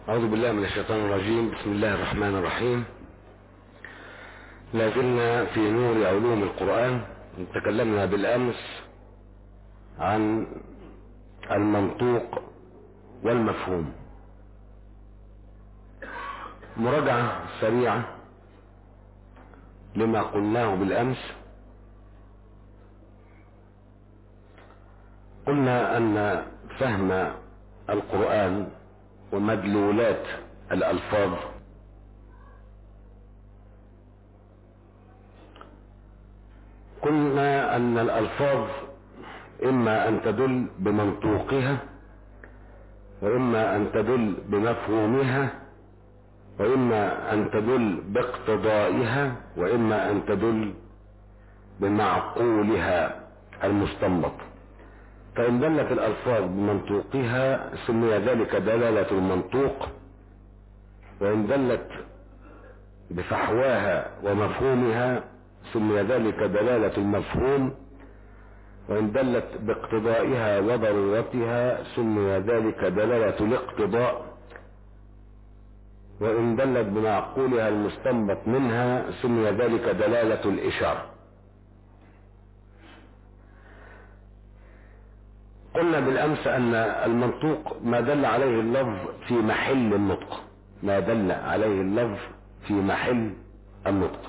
أعوذ بالله من الشيطان الرجيم بسم الله الرحمن الرحيم لازلنا في نور علوم القرآن تكلمنا بالأمس عن المنطوق والمفهوم مراجعة سريعة لما قلناه بالأمس قلنا أن فهم القرآن ومدلولات الألفاظ قلنا أن الألفاظ إما أن تدل بمنطوقها وإما أن تدل بمفهومها وإما أن تدل باقتضائها وإما أن تدل بمعقولها المستنبط فإن دلت الألفاظ بمنطوقها سمي ذلك دلالة المنطوق وإن دلت بفحواها ومفهومها سمي ذلك دلالة المفهوم وإن دلت باقتضائها وضرورتها سمي ذلك دلالة الاقتضاء وإن دلت بمعقولها المستنبط منها سمي ذلك دلالة الإشارة قلنا بالأمس أن المنطوق ما دل عليه اللفظ في محل النطق ما دل عليه اللفظ في محل النطق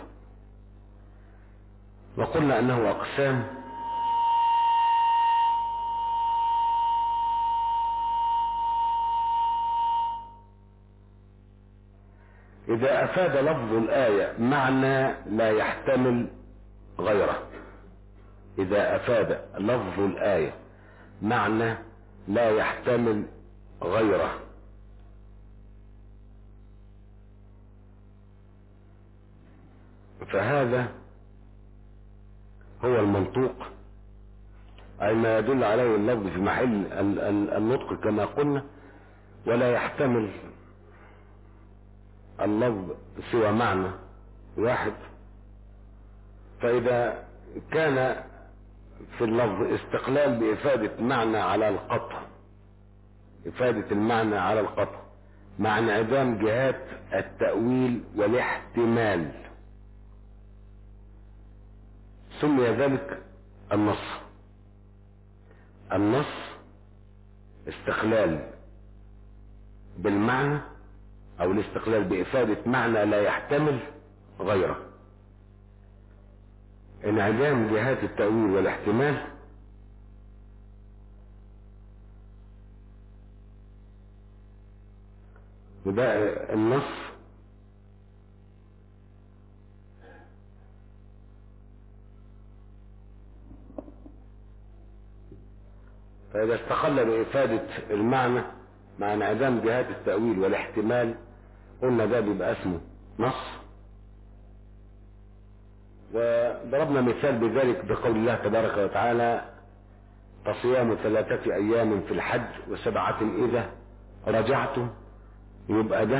وقلنا أنه أقسام إذا أفاد لفظ الآية معنى لا يحتمل غيره إذا أفاد لفظ الآية معنى لا يحتمل غيره فهذا هو المنطوق أي ما يدل عليه اللفظ في محل النطق كما قلنا ولا يحتمل اللفظ سوى معنى واحد فإذا كان في اللفظ استقلال بإفادة معنى على القطع إفادة المعنى على القطع مع انعدام جهات التأويل والاحتمال سمي ذلك النص النص استقلال بالمعنى او الاستقلال بافادة معنى لا يحتمل غيره انعدام جهات التأويل والاحتمال وده النص فإذا استقل بإفادة المعنى مع انعدام جهات التأويل والاحتمال قلنا ده بيبقى اسمه نص وضربنا مثال بذلك بقول الله تبارك وتعالى فصيام ثلاثة أيام في الحج وسبعة إذا رجعتم يبقى ده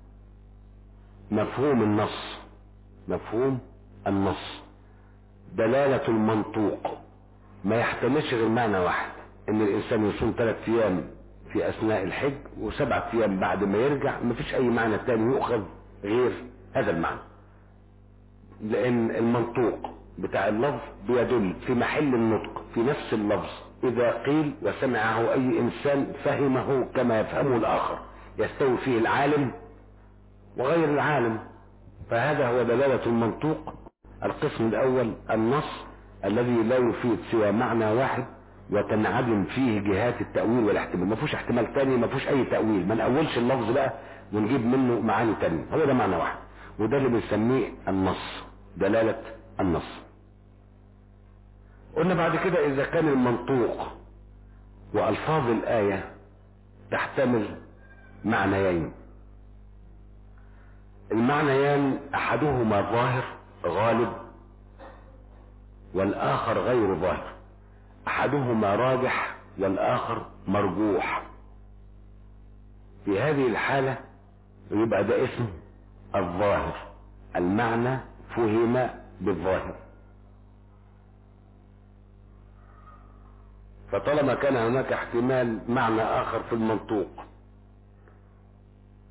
مفهوم النص مفهوم النص دلالة المنطوق ما يحتملش غير معنى واحد ان الانسان يصوم ثلاث ايام في اثناء الحج وسبعة ايام بعد ما يرجع مفيش اي معنى تاني يؤخذ غير هذا المعنى لان المنطوق بتاع اللفظ بيدل في محل النطق في نفس اللفظ اذا قيل وسمعه اي انسان فهمه كما يفهمه الاخر يستوي فيه العالم وغير العالم فهذا هو دلالة المنطوق القسم الاول النص الذي لا يفيد سوى معنى واحد وتنعدم فيه جهات التأويل والاحتمال ما فيهوش احتمال تاني ما فيهوش اي تأويل ما نأولش اللفظ بقى ونجيب منه معاني تانية هو ده معنى واحد وده اللي بنسميه النص دلالة النص قلنا بعد كده اذا كان المنطوق والفاظ الآية تحتمل معنيين المعنيان احدهما ظاهر غالب والاخر غير ظاهر احدهما راجح والاخر مرجوح في هذه الحالة يبقى ده اسم الظاهر المعنى فهم بالظاهر فطالما كان هناك احتمال معنى اخر في المنطوق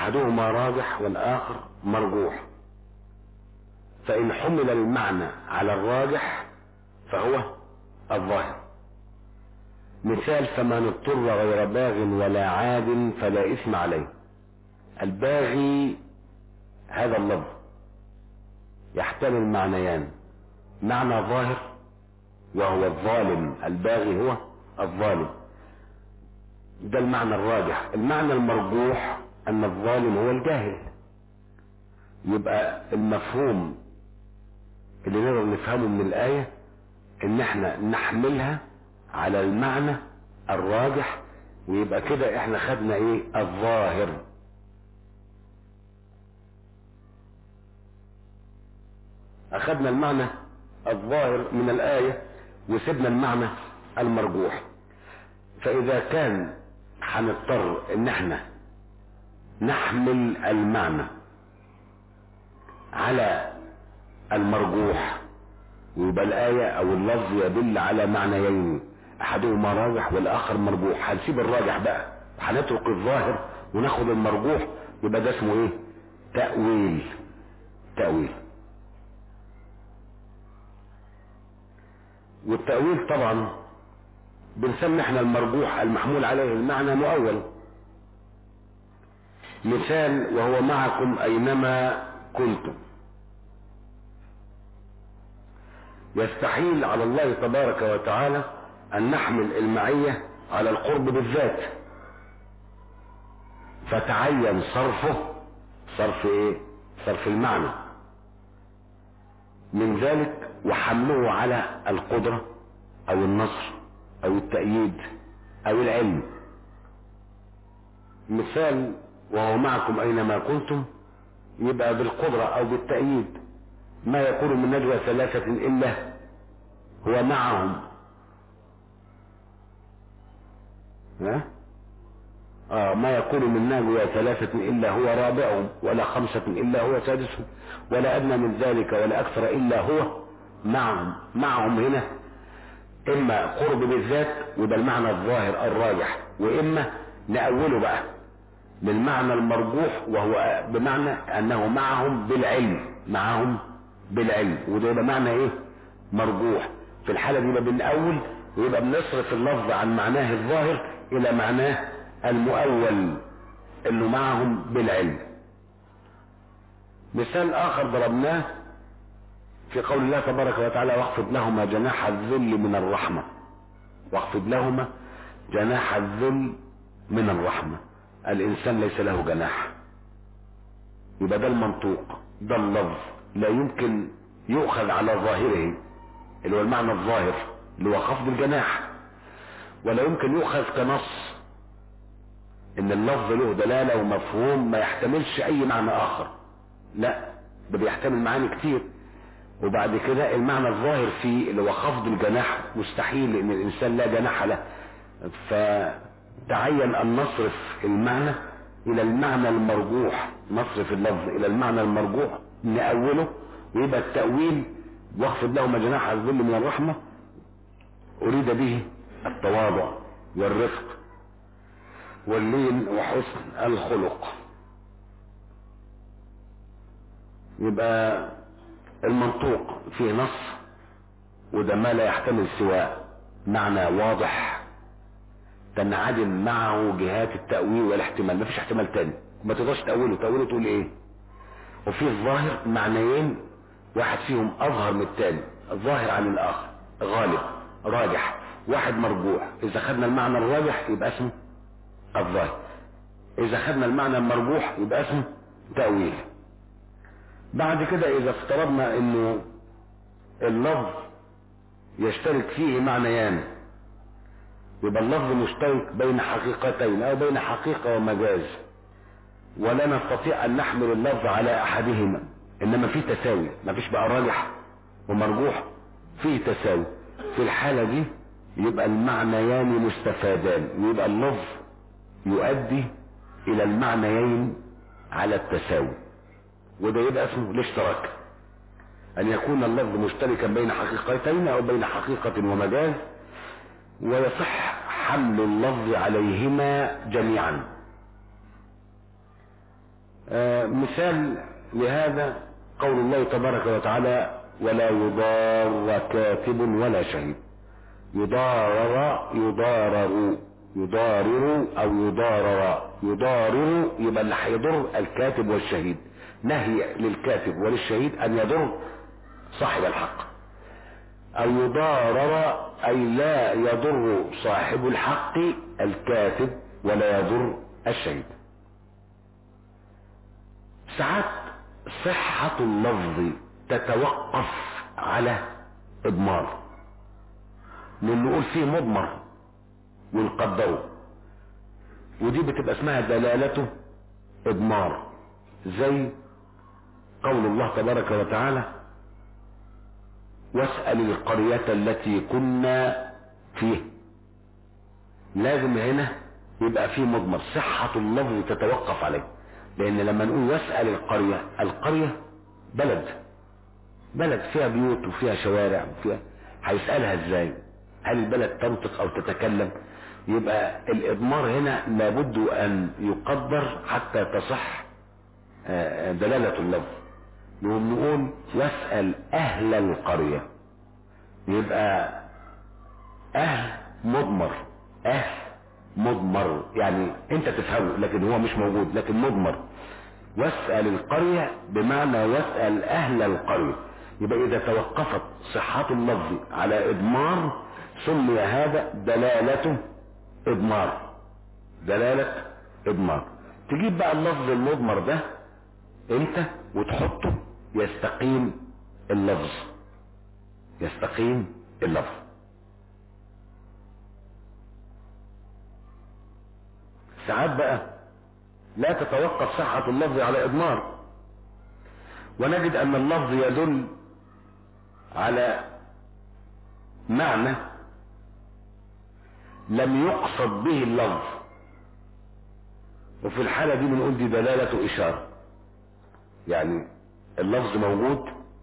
احدهما راجح والاخر مرجوح فان حمل المعنى على الراجح فهو الظاهر مثال فمن اضطر غير باغ ولا عاد فلا اثم عليه الباغي هذا اللفظ يحتمل معنيان معنى ظاهر وهو الظالم الباغي هو الظالم ده المعنى الراجح المعنى المرجوح ان الظالم هو الجاهل يبقى المفهوم اللي نقدر نفهمه من الآية ان احنا نحملها على المعنى الراجح ويبقى كده احنا خدنا ايه الظاهر اخدنا المعنى الظاهر من الآية وسيبنا المعنى المرجوح فاذا كان هنضطر ان احنا نحمل المعنى على المرجوح ويبقى الآية أو اللفظ يدل على معنيين أحدهما راجح والآخر مرجوح هنسيب الراجح بقى وهنترك الظاهر وناخد المرجوح يبقى ده اسمه إيه؟ تأويل تأويل والتأويل طبعا بنسمي احنا المرجوح المحمول عليه المعنى مؤول مثال وهو معكم أينما كنتم يستحيل على الله تبارك وتعالى ان نحمل المعية على القرب بالذات فتعين صرفه صرف ايه صرف المعنى من ذلك وحمله على القدرة او النصر او التأييد او العلم مثال وهو معكم اينما كنتم يبقى بالقدرة او بالتأييد ما يكون من نجوى ثلاثة إلا هو معهم ها؟ آه ما يكون من نجوى ثلاثة إلا هو رابعهم ولا خمسة إلا هو سادسهم ولا أدنى من ذلك ولا أكثر إلا هو معهم معهم هنا إما قرب بالذات وده المعنى الظاهر الراجح وإما نأوله بقى بالمعنى المرجوح وهو بمعنى أنه معهم بالعلم معهم بالعلم وده يبقى معنى ايه مرجوح في الحالة دي يبقى بنأول ويبقى بنصرف اللفظ عن معناه الظاهر الى معناه المؤول انه معهم بالعلم مثال اخر ضربناه في قول الله تبارك وتعالى واخفض لهما جناح الذل من الرحمة واخفض لهما جناح الذل من الرحمة الانسان ليس له جناح يبقى ده المنطوق ده اللفظ لا يمكن يؤخذ على ظاهره اللي هو المعنى الظاهر اللي هو خفض الجناح ولا يمكن يؤخذ كنص ان اللفظ له دلالة ومفهوم ما يحتملش اي معنى اخر لا ده بيحتمل معاني كتير وبعد كده المعنى الظاهر فيه اللي هو خفض الجناح مستحيل لان الانسان لا جناح له فتعين ان نصرف المعنى الى المعنى المرجوح نصرف اللفظ الى المعنى المرجوح نأوله ويبقى التأويل واخفض لهما جناح الذل من الرحمة أريد به التواضع والرفق واللين وحسن الخلق يبقى المنطوق فيه نص وده ما لا يحتمل سوى معنى واضح تنعدم معه جهات التأويل والاحتمال مفيش احتمال تاني ما تقدرش تأوله تأوله تقول ايه وفي الظاهر معنيين واحد فيهم اظهر من الثاني الظاهر عن الاخر غالب راجح واحد مرجوح اذا خدنا المعنى الراجح يبقى اسمه الظاهر اذا خدنا المعنى المرجوح يبقى اسمه تأويل بعد كده اذا افترضنا انه اللفظ يشترك فيه معنيان يبقى اللفظ مشترك بين حقيقتين او بين حقيقة ومجاز ولا نستطيع ان نحمل اللفظ على احدهما انما في تساوي ما فيش بقى راجح ومرجوح فيه تساوي في الحالة دي يبقى المعنيان مستفادان ويبقى اللفظ يؤدي الى المعنيين على التساوي وده يبقى اسمه الاشتراك ان يكون اللفظ مشتركا بين حقيقتين او بين حقيقة ومجاز ويصح حمل اللفظ عليهما جميعا آه مثال لهذا قول الله تبارك وتعالى ولا يضار كاتب ولا شهيد يضارر يضارر يضارر او يضارر يضارر يبقى اللي هيضر الكاتب والشهيد نهي للكاتب وللشهيد ان يضر صاحب الحق او يضارر اي لا يضر صاحب الحق الكاتب ولا يضر الشهيد ساعات صحة اللفظ تتوقف على اضمار لان نقول فيه مضمر ونقدره ودي بتبقى اسمها دلالته اضمار زي قول الله تبارك وتعالى واسأل القرية التي كنا فيه لازم هنا يبقى فيه مضمر صحة اللفظ تتوقف عليه لان لما نقول واسأل القرية القرية بلد بلد فيها بيوت وفيها شوارع وفيها هيسألها ازاي هل البلد تنطق او تتكلم يبقى الاضمار هنا لابد ان يقدر حتى تصح دلالة اللفظ نقوم نقول واسأل اهل القرية يبقى اهل مضمر اهل مضمر يعني انت تفهمه لكن هو مش موجود لكن مضمر واسأل القرية بمعنى واسأل اهل القرية يبقى اذا توقفت صحة اللفظ على اضمار سمي هذا دلالته اضمار دلالة اضمار تجيب بقى اللفظ المضمر ده انت وتحطه يستقيم اللفظ يستقيم اللفظ ساعات بقى لا تتوقف صحة اللفظ على اضمار ونجد ان اللفظ يدل على معنى لم يقصد به اللفظ وفي الحالة دي بنقول دي دلالة إشارة يعني اللفظ موجود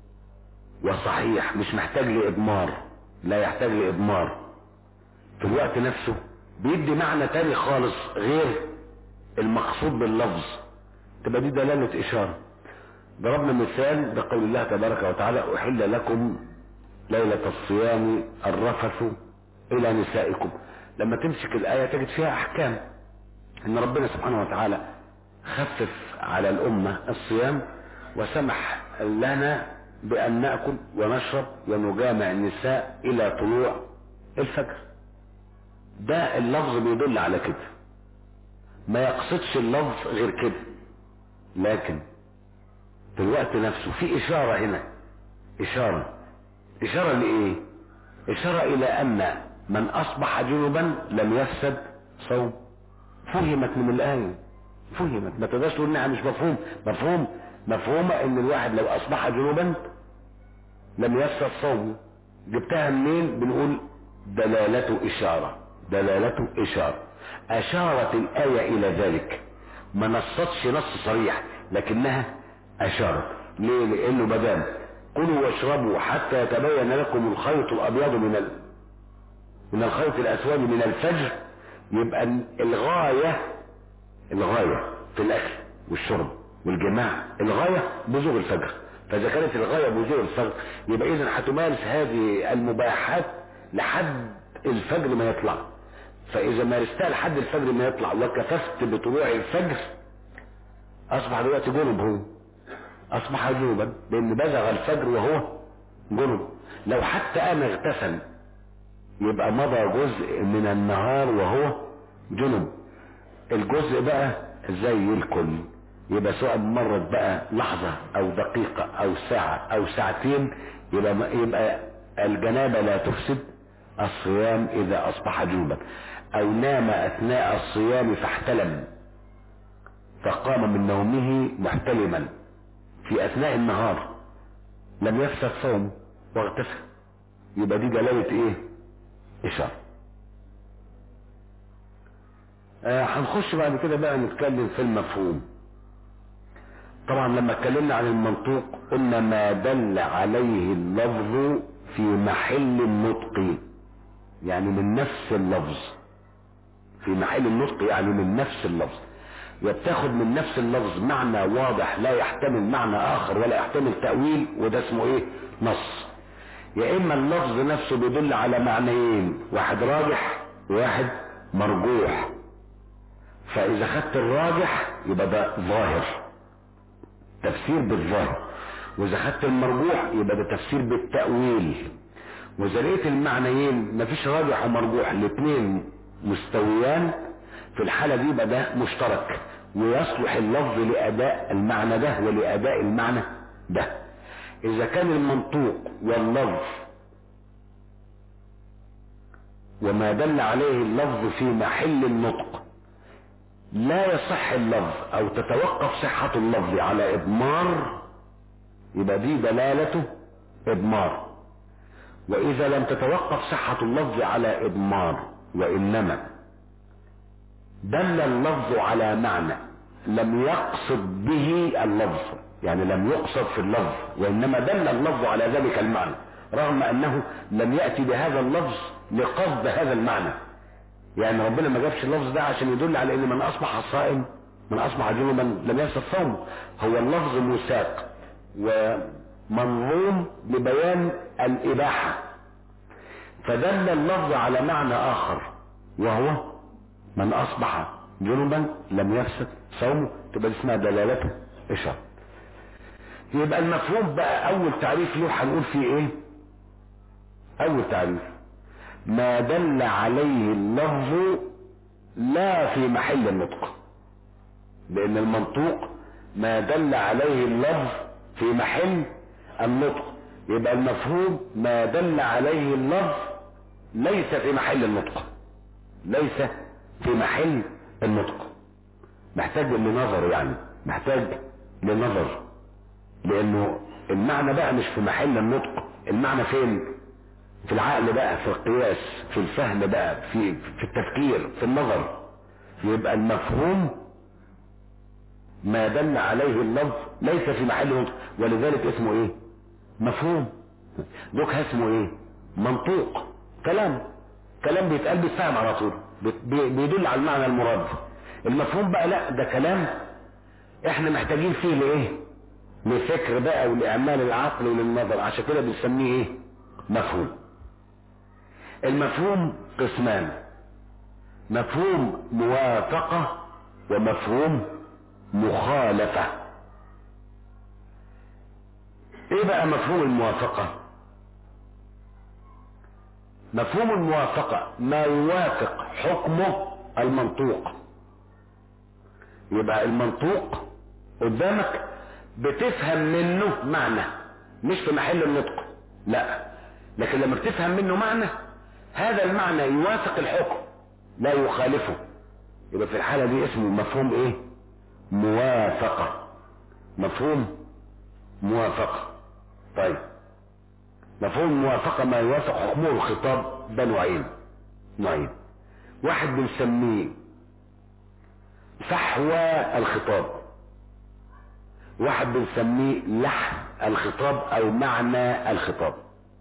وصحيح مش محتاج لإضمار لا يحتاج لإضمار في الوقت نفسه بيدي معنى تاني خالص غير المقصود باللفظ تبقى دي دلالة إشارة ضربنا مثال بقول الله تبارك وتعالى أحل لكم ليلة الصيام الرفث إلى نسائكم لما تمسك الآية تجد فيها أحكام إن ربنا سبحانه وتعالى خفف على الأمة الصيام وسمح لنا بأن نأكل ونشرب ونجامع النساء إلى طلوع الفجر ده اللفظ بيدل على كده ما يقصدش اللفظ غير كده لكن في الوقت نفسه في إشارة هنا إشارة إشارة لإيه إشارة إلى أن من أصبح جنبا لم يفسد صوم فهمت من الآية فهمت ما تقدرش تقول إنها مش مفهوم مفهوم مفهومة إن الواحد لو أصبح جنوبا لم يفسد صومه جبتها منين بنقول دلالة إشارة دلالة إشارة أشارت الآية إلى ذلك ما نصتش نص صريح لكنها أشارت ليه لأنه بدام كلوا واشربوا حتى يتبين لكم الخيط الأبيض من ال... من الخيط الأسود من الفجر يبقى الغاية الغاية في الأكل والشرب والجماع الغاية بزوغ الفجر فإذا كانت الغاية بزوغ الفجر يبقى إذا هتمارس هذه المباحات لحد الفجر ما يطلع فإذا مارستها لحد الفجر ما يطلع وكففت بطلوع الفجر أصبح دلوقتي جنب هو أصبح جنوبا لأن بزغ الفجر وهو جنب لو حتى أنا اغتسل يبقى مضى جزء من النهار وهو جنب الجزء بقى زي الكل يبقى سواء مرت بقى لحظة او دقيقة او ساعة او ساعتين يبقى, يبقى الجنابة لا تفسد الصيام اذا اصبح جنبا او نام اثناء الصيام فاحتلم فقام من نومه محتلما في اثناء النهار لم يفسد صوم واغتسل يبقى دي دلالة ايه اشارة آه هنخش بعد كده بقى نتكلم في المفهوم طبعا لما اتكلمنا عن المنطوق قلنا ما دل عليه اللفظ في محل النطق يعني من نفس اللفظ في محل النطق يعني من نفس اللفظ يا بتاخد من نفس اللفظ معنى واضح لا يحتمل معنى اخر ولا يحتمل تأويل وده اسمه ايه نص يا اما اللفظ نفسه بيدل على معنيين واحد راجح وواحد مرجوح فاذا خدت الراجح يبقى ده ظاهر تفسير بالظاهر واذا خدت المرجوح يبقى ده تفسير بالتأويل واذا لقيت المعنيين مفيش راجح ومرجوح الاثنين مستويان في الحالة دي يبقى ده مشترك ويصلح اللفظ لأداء المعنى ده ولأداء المعنى ده إذا كان المنطوق واللفظ وما دل عليه اللفظ في محل النطق لا يصح اللفظ أو تتوقف صحة اللفظ على إضمار يبقى دي دلالته إضمار وإذا لم تتوقف صحة اللفظ على إضمار وإنما دل اللفظ على معنى لم يقصد به اللفظ يعني لم يقصد في اللفظ وإنما دل اللفظ على ذلك المعنى رغم أنه لم يأتي بهذا اللفظ لقصد هذا المعنى يعني ربنا ما جابش اللفظ ده عشان يدل على ان من اصبح صائم من اصبح جنوبا لم يفسد صومه هو اللفظ مساق ومنظوم لبيان الاباحه فدل اللفظ على معنى اخر وهو من اصبح جنبا لم يفسد صومه تبقى دي اسمها دلالته اشاره يبقى المفهوم بقى اول تعريف له هنقول فيه ايه اول تعريف ما دل عليه اللفظ لا في محل النطق لان المنطوق ما دل عليه اللفظ في محل النطق يبقى المفهوم ما دل عليه اللفظ ليس في محل النطق ليس في محل النطق محتاج لنظر يعني محتاج لنظر لانه المعنى بقى مش في محل النطق المعنى فين في العقل بقى في القياس في الفهم بقى في في التفكير في النظر يبقى المفهوم ما دل عليه اللفظ ليس في محل النطق ولذلك اسمه ايه مفهوم دوك اسمه ايه منطوق كلام كلام بيتقال بيتفهم على طول بيدل على المعنى المراد المفهوم بقى لا ده كلام احنا محتاجين فيه لايه لفكر بقى ولاعمال العقل وللنظر عشان كده بنسميه ايه مفهوم المفهوم قسمان مفهوم موافقة ومفهوم مخالفة ايه بقى مفهوم الموافقة مفهوم الموافقة ما يوافق حكمه المنطوق يبقى المنطوق قدامك بتفهم منه معنى مش في محل النطق لا لكن لما بتفهم منه معنى هذا المعنى يوافق الحكم لا يخالفه يبقى في الحالة دي اسمه مفهوم ايه موافقة مفهوم موافقة طيب مفهوم الموافقة ما يوافق حكمه الخطاب ده نوعين نوعين واحد بنسميه فحوى الخطاب واحد بنسميه لحن الخطاب او معنى الخطاب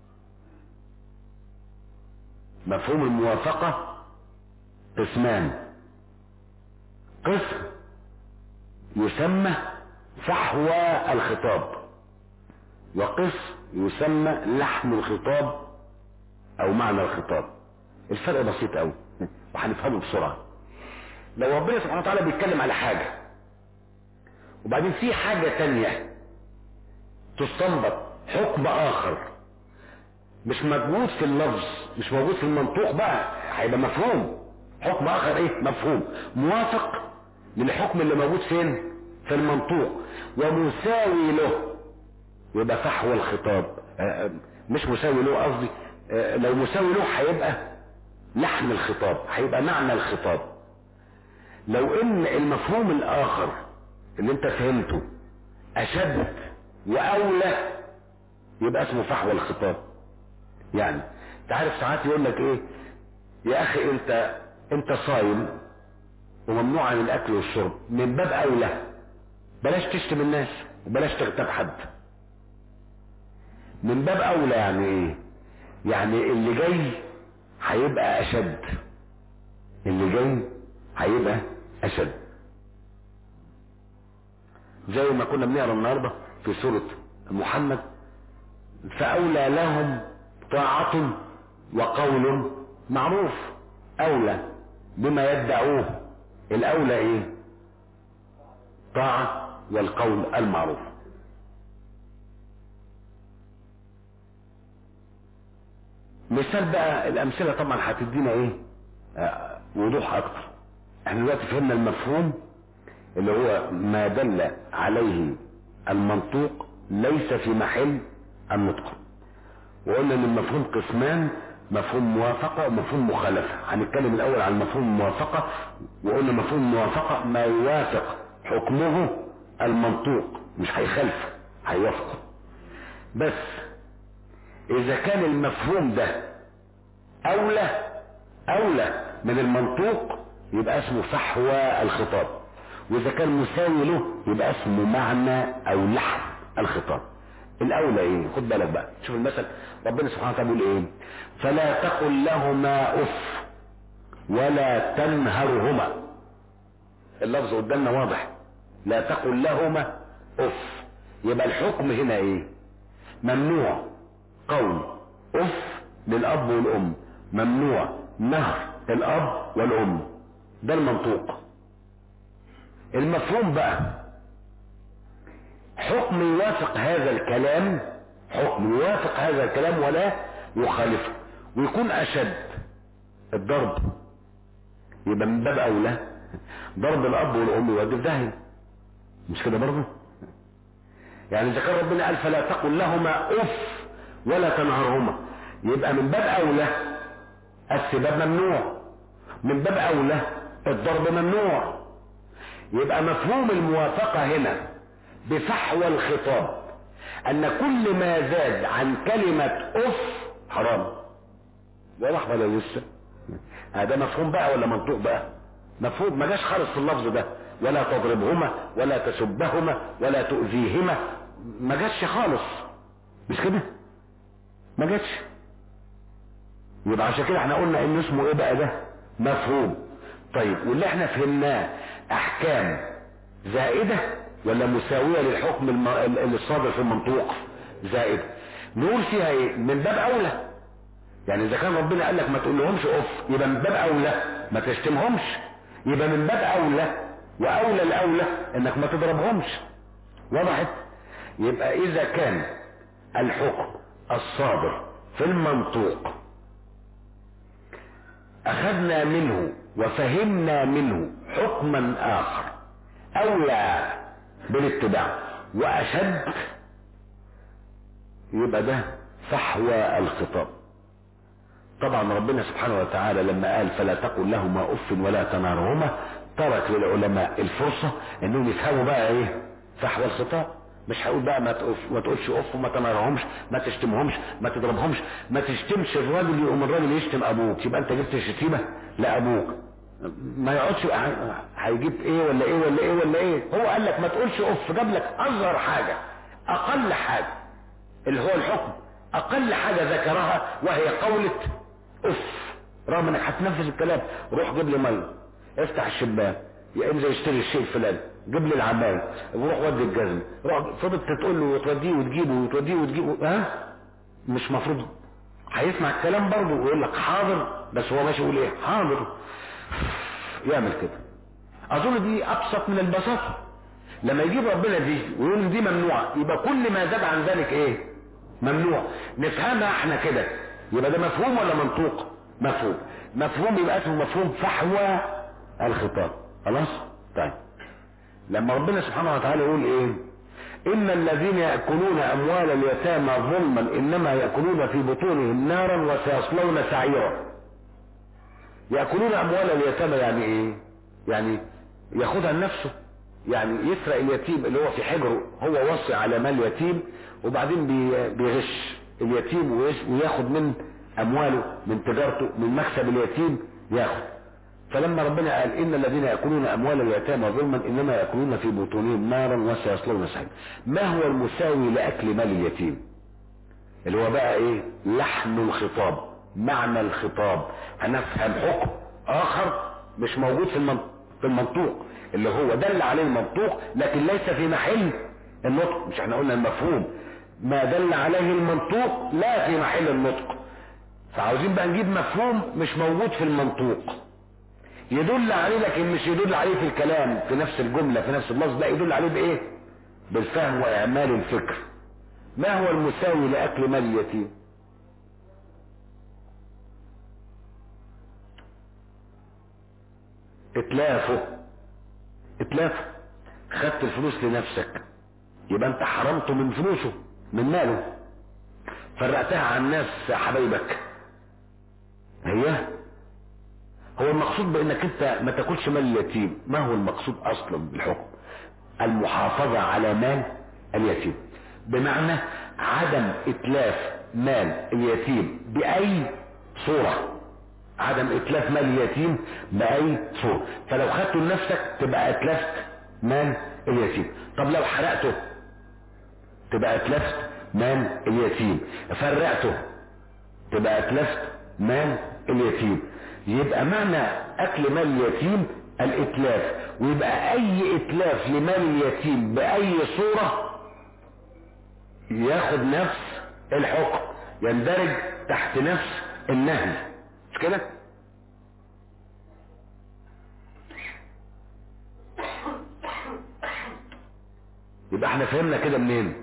مفهوم الموافقة قسمان قسم يسمى فحوى الخطاب وقسم يسمى لحن الخطاب او معنى الخطاب الفرق بسيط قوي وهنفهمه بسرعة لو ربنا سبحانه وتعالى بيتكلم على حاجة وبعدين في حاجة تانية تستنبط حكم اخر مش موجود في اللفظ مش موجود في المنطوق بقى هيبقى مفهوم حكم اخر ايه مفهوم موافق للحكم اللي موجود فين في المنطوق ومساوي له يبقى فحوى الخطاب مش مساوي له قصدي لو مساوي له هيبقى لحن الخطاب هيبقى معنى الخطاب لو ان المفهوم الاخر اللي انت فهمته اشد واولى يبقى اسمه فحوى الخطاب يعني تعرف ساعات يقول لك ايه يا اخي انت انت صايم وممنوع عن الاكل والشرب من باب اولى بلاش تشتم الناس وبلاش تغتاب حد من باب اولى يعني ايه يعني اللي جاي هيبقى اشد اللي جاي هيبقى اشد زي ما كنا بنقرا النهارده في سوره محمد فاولى لهم طاعه وقول معروف اولى بما يدعوه الاولى ايه طاعه والقول المعروف مثال بقى الامثله طبعا هتدينا ايه آه وضوح اكتر احنا دلوقتي فهمنا المفهوم اللي هو ما دل عليه المنطوق ليس في محل النطق وقلنا ان المفهوم قسمان مفهوم موافقة ومفهوم مخالفة هنتكلم الاول عن مفهوم الموافقة وقلنا مفهوم الموافقة ما يوافق حكمه المنطوق مش هيخالفه هيوافقه بس اذا كان المفهوم ده اولى اولى من المنطوق يبقى اسمه فحوى الخطاب واذا كان مساوي له يبقى اسمه معنى او لحن الخطاب الاولى ايه خد بالك بقى شوف المثل ربنا سبحانه وتعالى بيقول ايه فلا تقل لهما اف ولا تنهرهما اللفظ قدامنا واضح لا تقل لهما اف يبقى الحكم هنا ايه ممنوع قول اف للاب والام ممنوع نهر الاب والام ده المنطوق المفهوم بقى حكم يوافق هذا الكلام حكم يوافق هذا الكلام ولا يخالفه ويكون اشد الضرب يبقى من باب اولى ضرب الاب والام يودي في داهيه مش كده برضه يعني اذا كان ربنا قال فلا تقل لهما اف ولا تنهرهما يبقى من باب اولى السباب ممنوع من باب اولى الضرب ممنوع يبقى مفهوم الموافقة هنا بفحوى الخطاب ان كل ما زاد عن كلمة اف حرام واضح ولا لسه هذا مفهوم بقى ولا منطوق بقى مفهوم ما جاش خالص في اللفظ ده ولا تضربهما ولا تسبهما ولا تؤذيهما ما جاش خالص مش كده ما جاتش يبقى عشان كده احنا قلنا ان اسمه ايه بقى ده مفهوم طيب واللي احنا فهمناه احكام زائدة ولا مساوية للحكم الم... اللي الصادر في المنطوق زائدة نقول فيها ايه من باب اولى يعني اذا كان ربنا قال لك ما تقول لهمش اف يبقى من باب اولى ما تشتمهمش يبقى من باب اولى واولى الاولى انك ما تضربهمش وضحت يبقى اذا كان الحكم الصادر في المنطوق اخذنا منه وفهمنا منه حكما اخر اولى بالاتباع واشد يبقى ده فحوى الخطاب طبعا ربنا سبحانه وتعالى لما قال فلا تقل لهما اف ولا تنارهما ترك للعلماء الفرصة انهم يفهموا بقى ايه فحوى الخطاب مش هقول بقى ما تقف ما تقولش اف وما تنارهمش ما تشتمهمش ما تضربهمش ما تشتمش الراجل يقوم الراجل يشتم ابوك يبقى انت جبت شتيمه لابوك ما يقعدش هيجيب ايه ولا ايه ولا ايه ولا ايه هو قال لك ما تقولش اف جاب لك اصغر حاجه اقل حاجه اللي هو الحكم اقل حاجه ذكرها وهي قولة اف رغم انك هتنفذ الكلام روح جيب لي ميه افتح الشباك يا انزل اشتري الشيء الفلاني جيب لي العمال وروح ودي الجزم روح فضلت تقول له وتوديه وتجيبه وتوديه وتجيبه ها مش مفروض هيسمع الكلام برضه ويقول لك حاضر بس هو ماشي يقول ايه حاضر يعمل كده اظن دي ابسط من البساطه لما يجيب ربنا دي ويقول دي ممنوعه يبقى كل ما زاد عن ذلك ايه ممنوع نفهمها احنا كده يبقى ده مفهوم ولا منطوق مفهوم مفهوم يبقى اسمه مفهوم فحوى الخطاب خلاص طيب لما ربنا سبحانه وتعالى يقول ايه ان الذين ياكلون اموال اليتامى ظلما انما ياكلون في بطونهم نارا وسيصلون سعيرا ياكلون اموال اليتامى يعني ايه يعني ياخدها لنفسه يعني يسرق اليتيم اللي هو في حجره هو وصي على مال يتيم وبعدين بيغش اليتيم وياخد من امواله من تجارته من مكسب اليتيم ياخد فلما ربنا قال ان الذين ياكلون اموال اليتامى ظلما انما ياكلون في بطونهم نارا وسيصلون سعيرا ما هو المساوي لاكل مال اليتيم اللي هو بقى ايه لحن الخطاب معنى الخطاب هنفهم حكم اخر مش موجود في المنطق في المنطوق اللي هو دل عليه المنطوق لكن ليس في محل النطق مش احنا قلنا المفهوم ما دل عليه المنطوق لا في محل النطق فعاوزين بقى نجيب مفهوم مش موجود في المنطوق يدل عليه لكن مش يدل عليه في الكلام في نفس الجملة في نفس اللفظ لا يدل عليه بايه بالفهم واعمال الفكر ما هو المساوي لاكل مال اليتيم اتلافه اتلافه خدت الفلوس لنفسك يبقى انت حرمته من فلوسه من ماله فرقتها عن الناس حبايبك هي هو المقصود بانك انت ما تاكلش مال اليتيم ما هو المقصود اصلا بالحكم المحافظة على مال اليتيم بمعنى عدم اتلاف مال اليتيم باي صورة عدم اتلاف مال اليتيم باي صورة فلو خدته لنفسك تبقى اتلفت مال اليتيم طب لو حرقته تبقى اتلفت مال اليتيم فرقته تبقى اتلفت مال اليتيم يبقى معنى اكل مال اليتيم الاتلاف ويبقى اي اتلاف لمال اليتيم باي صورة ياخد نفس الحكم يندرج تحت نفس النهي مش كده يبقى احنا فهمنا كده منين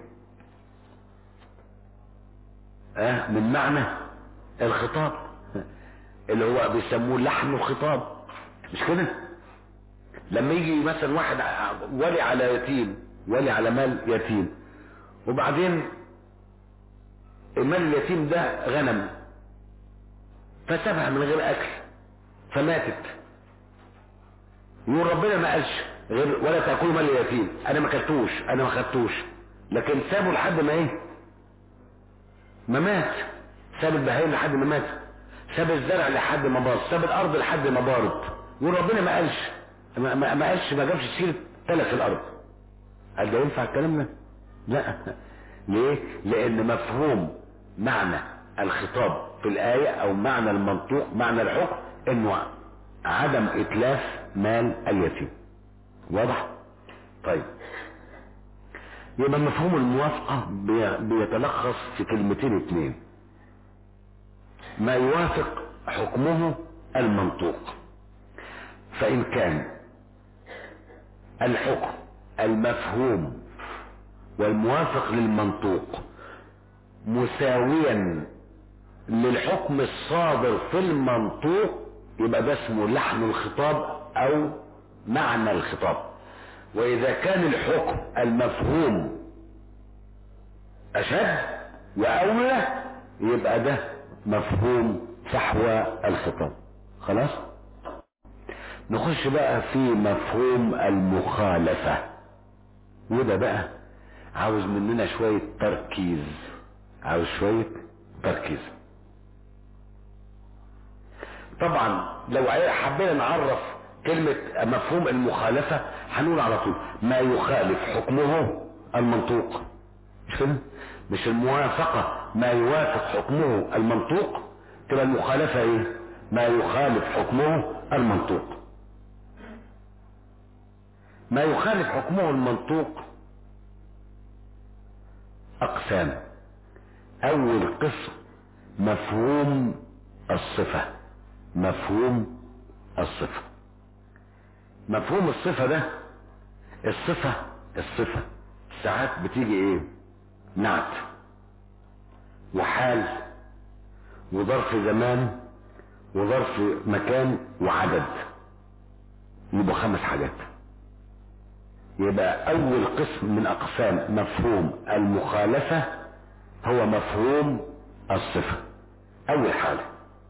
اه من معنى الخطاب اللي هو بيسموه لحن الخطاب مش كده لما يجي مثلا واحد ولي على يتيم ولي على مال يتيم وبعدين المال اليتيم ده غنم فسابها من غير اكل فماتت يقول ربنا ما قالش غير ولا تاكلوا مال اليتيم انا ما اكلتوش انا ما خدتوش لكن سابه لحد ما ايه ما مات ساب البهايم لحد ما مات ساب الزرع لحد ما باظ ساب الارض لحد ما بارد يقول ربنا ما قالش ما, ما, ما قالش ما جابش سيره تلف الارض هل ده ينفع الكلام ده لا ليه لان مفهوم معنى الخطاب في الآية او معنى المنطوق معنى الحكم انه عدم اتلاف مال اليتيم واضح طيب يبقى مفهوم الموافقة بيتلخص في كلمتين اتنين ما يوافق حكمه المنطوق فإن كان الحكم المفهوم والموافق للمنطوق مساويا للحكم الصادر في المنطوق يبقى ده اسمه لحن الخطاب او معنى الخطاب واذا كان الحكم المفهوم اشد واولى يبقى ده مفهوم فحوى الخطاب خلاص نخش بقى في مفهوم المخالفة وده بقى عاوز مننا شوية تركيز عاوز شوية تركيز طبعا لو حبينا نعرف كلمة مفهوم المخالفة هنقول على طول ما يخالف حكمه المنطوق مش كده مش الموافقة ما يوافق حكمه المنطوق تبقى المخالفة ايه ما يخالف حكمه المنطوق ما يخالف حكمه المنطوق اقسام اول قسم مفهوم الصفة مفهوم الصفة مفهوم الصفة ده الصفة الصفة ساعات بتيجي ايه نعت وحال وظرف زمان وظرف مكان وعدد يبقى خمس حاجات يبقى اول قسم من اقسام مفهوم المخالفة هو مفهوم الصفة اول حاجة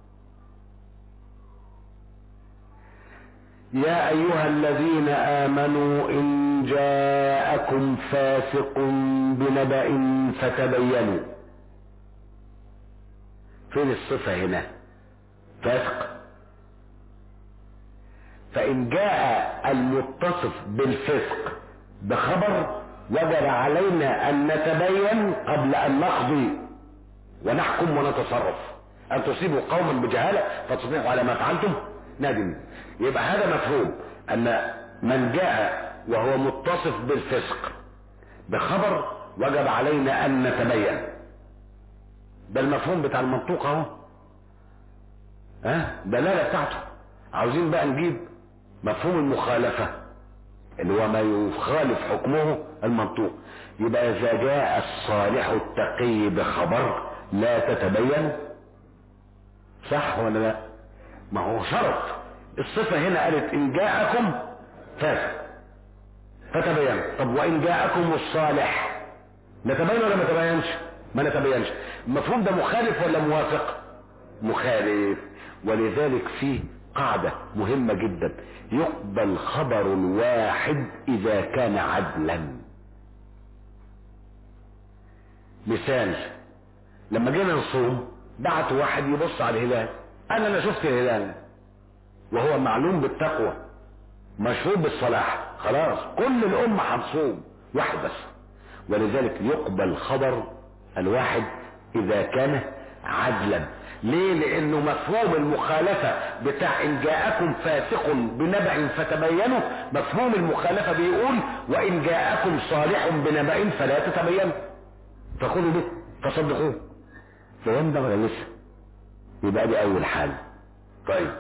يا ايها الذين امنوا ان جاءكم فاسق بنبأ فتبينوا فين الصفة هنا فاسق فان جاء المتصف بالفسق بخبر وجب علينا ان نتبين قبل ان نقضي ونحكم ونتصرف ان تصيبوا قوما بجهالة فتصبحوا على ما فعلتم ندم يبقى هذا مفهوم ان من جاء وهو متصف بالفسق بخبر وجب علينا ان نتبين ده المفهوم بتاع المنطوق اهو ها دلاله بتاعته عاوزين بقى نجيب مفهوم المخالفه اللي هو ما يخالف حكمه المنطوق يبقى اذا جاء الصالح التقي بخبر لا تتبين صح ولا لا ما هو شرط الصفة هنا قالت ان جاءكم فاسق فتبين طب وان جاءكم الصالح نتبين ولا ما تبينش ما نتبينش المفهوم ده مخالف ولا موافق مخالف ولذلك فيه قاعدة مهمة جدا يقبل خبر الواحد اذا كان عدلا مثال لما جينا نصوم بعت واحد يبص على الهلال انا انا شفت الهلال وهو معلوم بالتقوى مشهور بالصلاح خلاص كل الامة هتصوم واحد بس ولذلك يقبل خبر الواحد اذا كان عدلا ليه لانه مفهوم المخالفة بتاع ان جاءكم فاسق بنبأ فتبينوا مفهوم المخالفة بيقول وان جاءكم صالح بنبأ فلا تتبينوا فخذوا به فصدقوه فهم ده ولا لسه يبقى دي اول حاجة طيب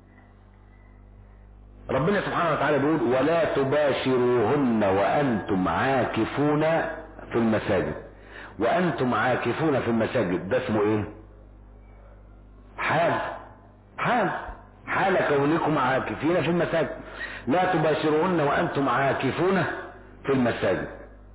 ربنا سبحانه وتعالى بيقول ولا تباشروهن وانتم عاكفون في المساجد وانتم عاكفون في المساجد ده اسمه ايه حال حال حال كونكم عاكفين في المساجد لا تباشروهن وانتم عاكفون في المساجد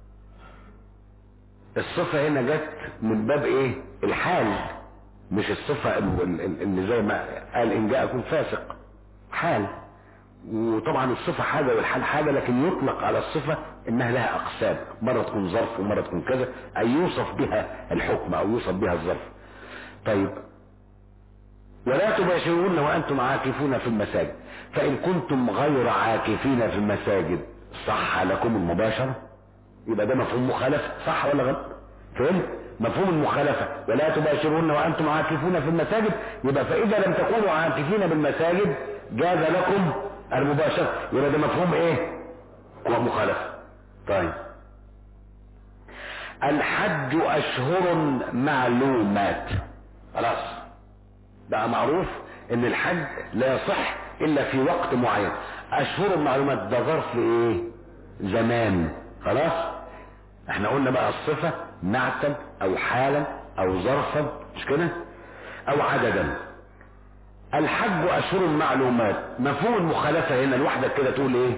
الصفة هنا جت من باب ايه الحال مش الصفة اللي زي ما قال ان جاءكم فاسق حال وطبعا الصفة حاجة والحال حاجة لكن يطلق على الصفة انها لها اقسام مرة تكون ظرف ومرة تكون كذا اي يوصف بها الحكم او يوصف بها الظرف طيب ولا تباشرون وانتم عاكفون في المساجد فان كنتم غير عاكفين في المساجد صح لكم المباشرة يبقى ده مفهوم مخالفة صح ولا غلط فهمت مفهوم المخالفة ولا تباشرون وانتم عاكفون في المساجد يبقى فاذا لم تكونوا عاكفين بالمساجد جاز لكم المباشرة يبقى ده مفهوم ايه هو مخالفة طيب الحج اشهر معلومات خلاص بقى معروف ان الحج لا يصح الا في وقت معين اشهر معلومات ده ظرف ايه زمان خلاص احنا قلنا بقى الصفة نعتا او حالا او ظرفا مش كده او عددا الحج اشهر معلومات مفهوم المخالفة هنا لوحدك كده تقول ايه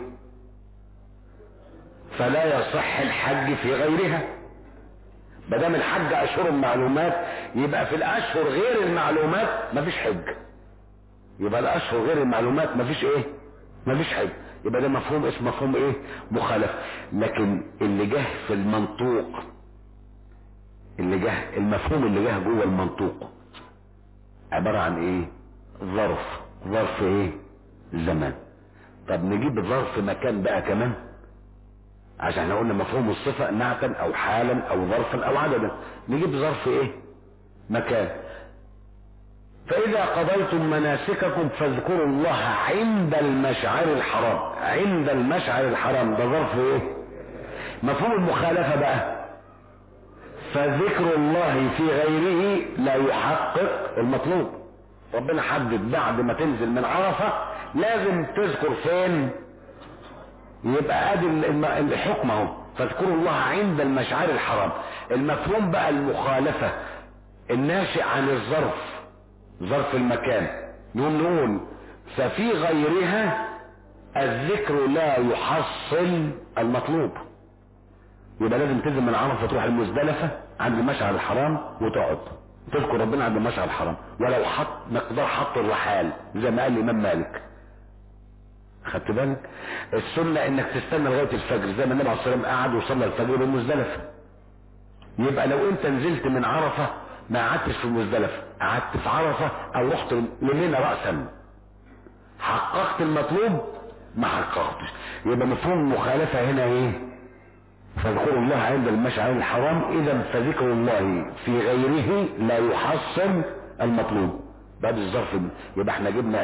فلا يصح الحج في غيرها مادام الحج اشهر معلومات يبقى في الاشهر غير المعلومات مفيش حج يبقى الاشهر غير المعلومات مفيش ايه مفيش حج يبقى ده مفهوم اسمه مفهوم ايه مخالف لكن اللي جه في المنطوق اللي جه المفهوم اللي جه جوه المنطوق عبارة عن ايه ظرف ظرف ايه زمان طب نجيب ظرف مكان بقى كمان عشان احنا قلنا مفهوم الصفة نعتا او حالا او ظرفا او عددا نجيب ظرف ايه مكان فاذا قضيتم مناسككم فاذكروا الله عند المشعر الحرام عند المشعر الحرام ده ظرف ايه مفهوم المخالفة بقى فذكر الله في غيره لا يحقق المطلوب ربنا حدد بعد ما تنزل من عرفة لازم تذكر فين يبقى ادي الحكم اهو فاذكروا الله عند المشعر الحرام المفهوم بقى المخالفة الناشئ عن الظرف ظرف المكان نقول نقول ففي غيرها الذكر لا يحصل المطلوب يبقى لازم تنزل من عرفة تروح المزدلفة عند المشعر الحرام وتقعد تذكر ربنا عند المشعر الحرام ولو حط مقدار حط الرحال زي ما قال الامام مالك خدت بالك السنة انك تستنى لغاية الفجر زي ما النبي عليه الصلاة والسلام قعد وصلى الفجر بالمزدلفة يبقى لو انت نزلت من عرفة ما قعدتش في المزدلفة قعدت في عرفة او رحت لمنى رأسا حققت المطلوب ما حققتش يبقى مفهوم المخالفة هنا ايه فاذكروا الله عند المشعر الحرام اذا فذكر الله في غيره لا يحصل المطلوب بعد الظرف يبقى احنا جبنا ايه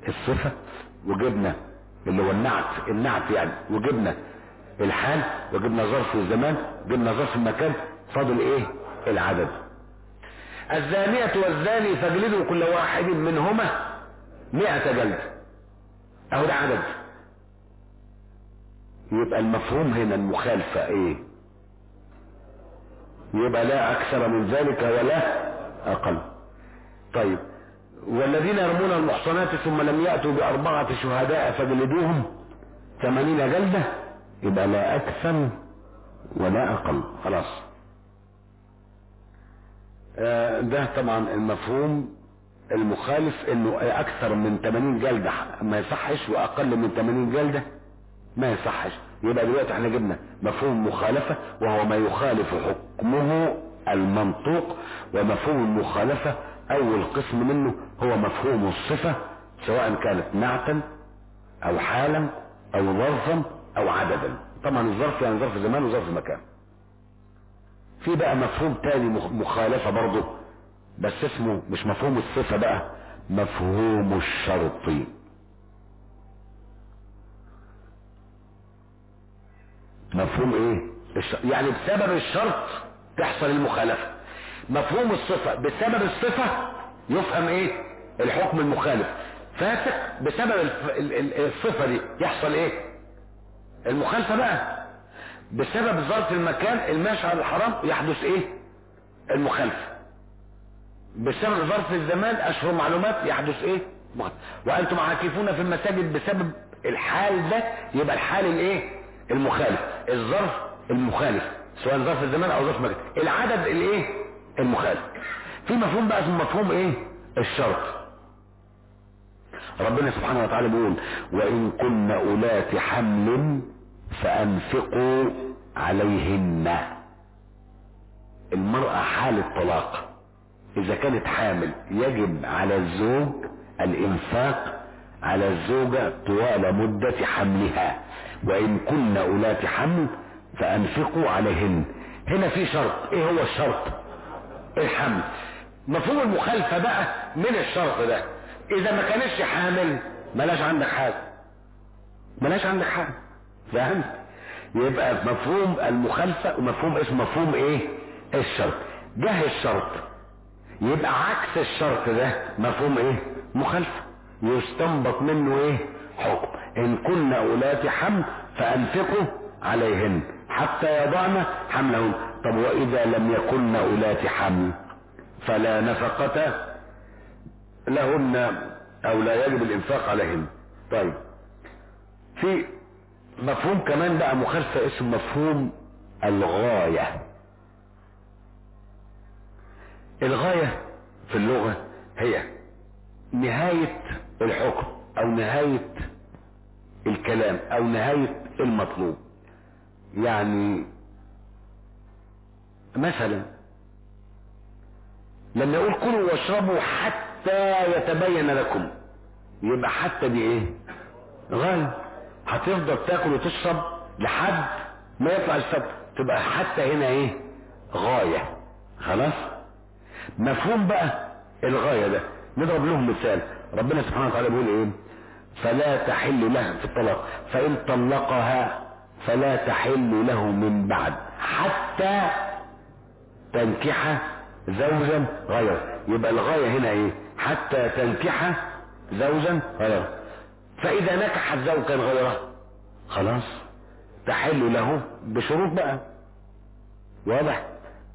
الصفة وجبنا اللي هو النعت النعت يعني وجبنا الحال وجبنا ظرف الزمان جبنا ظرف المكان فاضل ايه العدد الزانية والزاني فاجلدوا كل واحد منهما مئة جلد اهو ده عدد يبقى المفهوم هنا المخالفة ايه يبقى لا اكثر من ذلك ولا اقل طيب والذين يرمون المحصنات ثم لم يأتوا بأربعة شهداء فجلدوهم ثمانين جلدة يبقى لا أكثر ولا أقل خلاص آه ده طبعا المفهوم المخالف انه اكثر من 80 جلدة ما يصحش واقل من 80 جلدة ما يصحش يبقى دلوقتي احنا جبنا مفهوم مخالفة وهو ما يخالف حكمه المنطوق ومفهوم المخالفة اول قسم منه هو مفهوم الصفة سواء كانت نعتا او حالا او ظرفا او عددا طبعا الظرف يعني ظرف زمان وظرف مكان في بقى مفهوم تاني مخالفة برضه بس اسمه مش مفهوم الصفة بقى مفهوم الشرط مفهوم ايه الشرط. يعني بسبب الشرط تحصل المخالفة مفهوم الصفة بسبب الصفة يفهم ايه الحكم المخالف فاسق بسبب الصفة دي يحصل ايه المخالفة بقى بسبب ظرف المكان الماشي على الحرام يحدث ايه المخالفة بسبب ظرف الزمان اشهر معلومات يحدث ايه وانتم عاكفون في المساجد بسبب الحال ده يبقى الحال الايه المخالف الظرف المخالف سواء ظرف الزمان او ظرف المكان العدد الايه المخالف في مفهوم بقى اسمه مفهوم ايه الشرط ربنا سبحانه وتعالى بيقول وان كن اولات حمل فانفقوا عليهن المرأة حال الطلاق اذا كانت حامل يجب على الزوج الانفاق على الزوجة طوال مدة حملها وان كن اولات حمل فانفقوا عليهن هنا في شرط ايه هو الشرط الحمل مفهوم المخالفة بقى من الشرط ده اذا ما كانتش حامل ملاش عندك حاجة ملاش عندك حاجة فهمت يبقى مفهوم المخالفة ومفهوم اسمه مفهوم ايه الشرط جه الشرط يبقى عكس الشرط ده مفهوم ايه مخالفة يستنبط منه ايه حكم ان كن اولات حمل فانفقوا عليهن حتى يضعن حملهن طب واذا لم يكن اولات حمل فلا نفقة لهن او لا يجب الانفاق عليهن طيب في مفهوم كمان بقى مخالفة اسم مفهوم الغاية الغاية في اللغة هي نهاية الحكم او نهاية الكلام او نهاية المطلوب يعني مثلا لما يقول كلوا واشربوا حتى يتبين لكم يبقى حتى دي ايه غاية هتفضل تاكل وتشرب لحد ما يطلع الفجر تبقى حتى هنا ايه غاية خلاص مفهوم بقى الغاية ده نضرب لهم مثال ربنا سبحانه وتعالى بيقول ايه فلا تحل له في الطلاق فان طلقها فلا تحل له من بعد حتى تنكح زوجا غيره يبقى الغاية هنا ايه حتى تنكح زوجا غيره فاذا نكحت زوجا غيره خلاص تحل له بشروط بقى واضح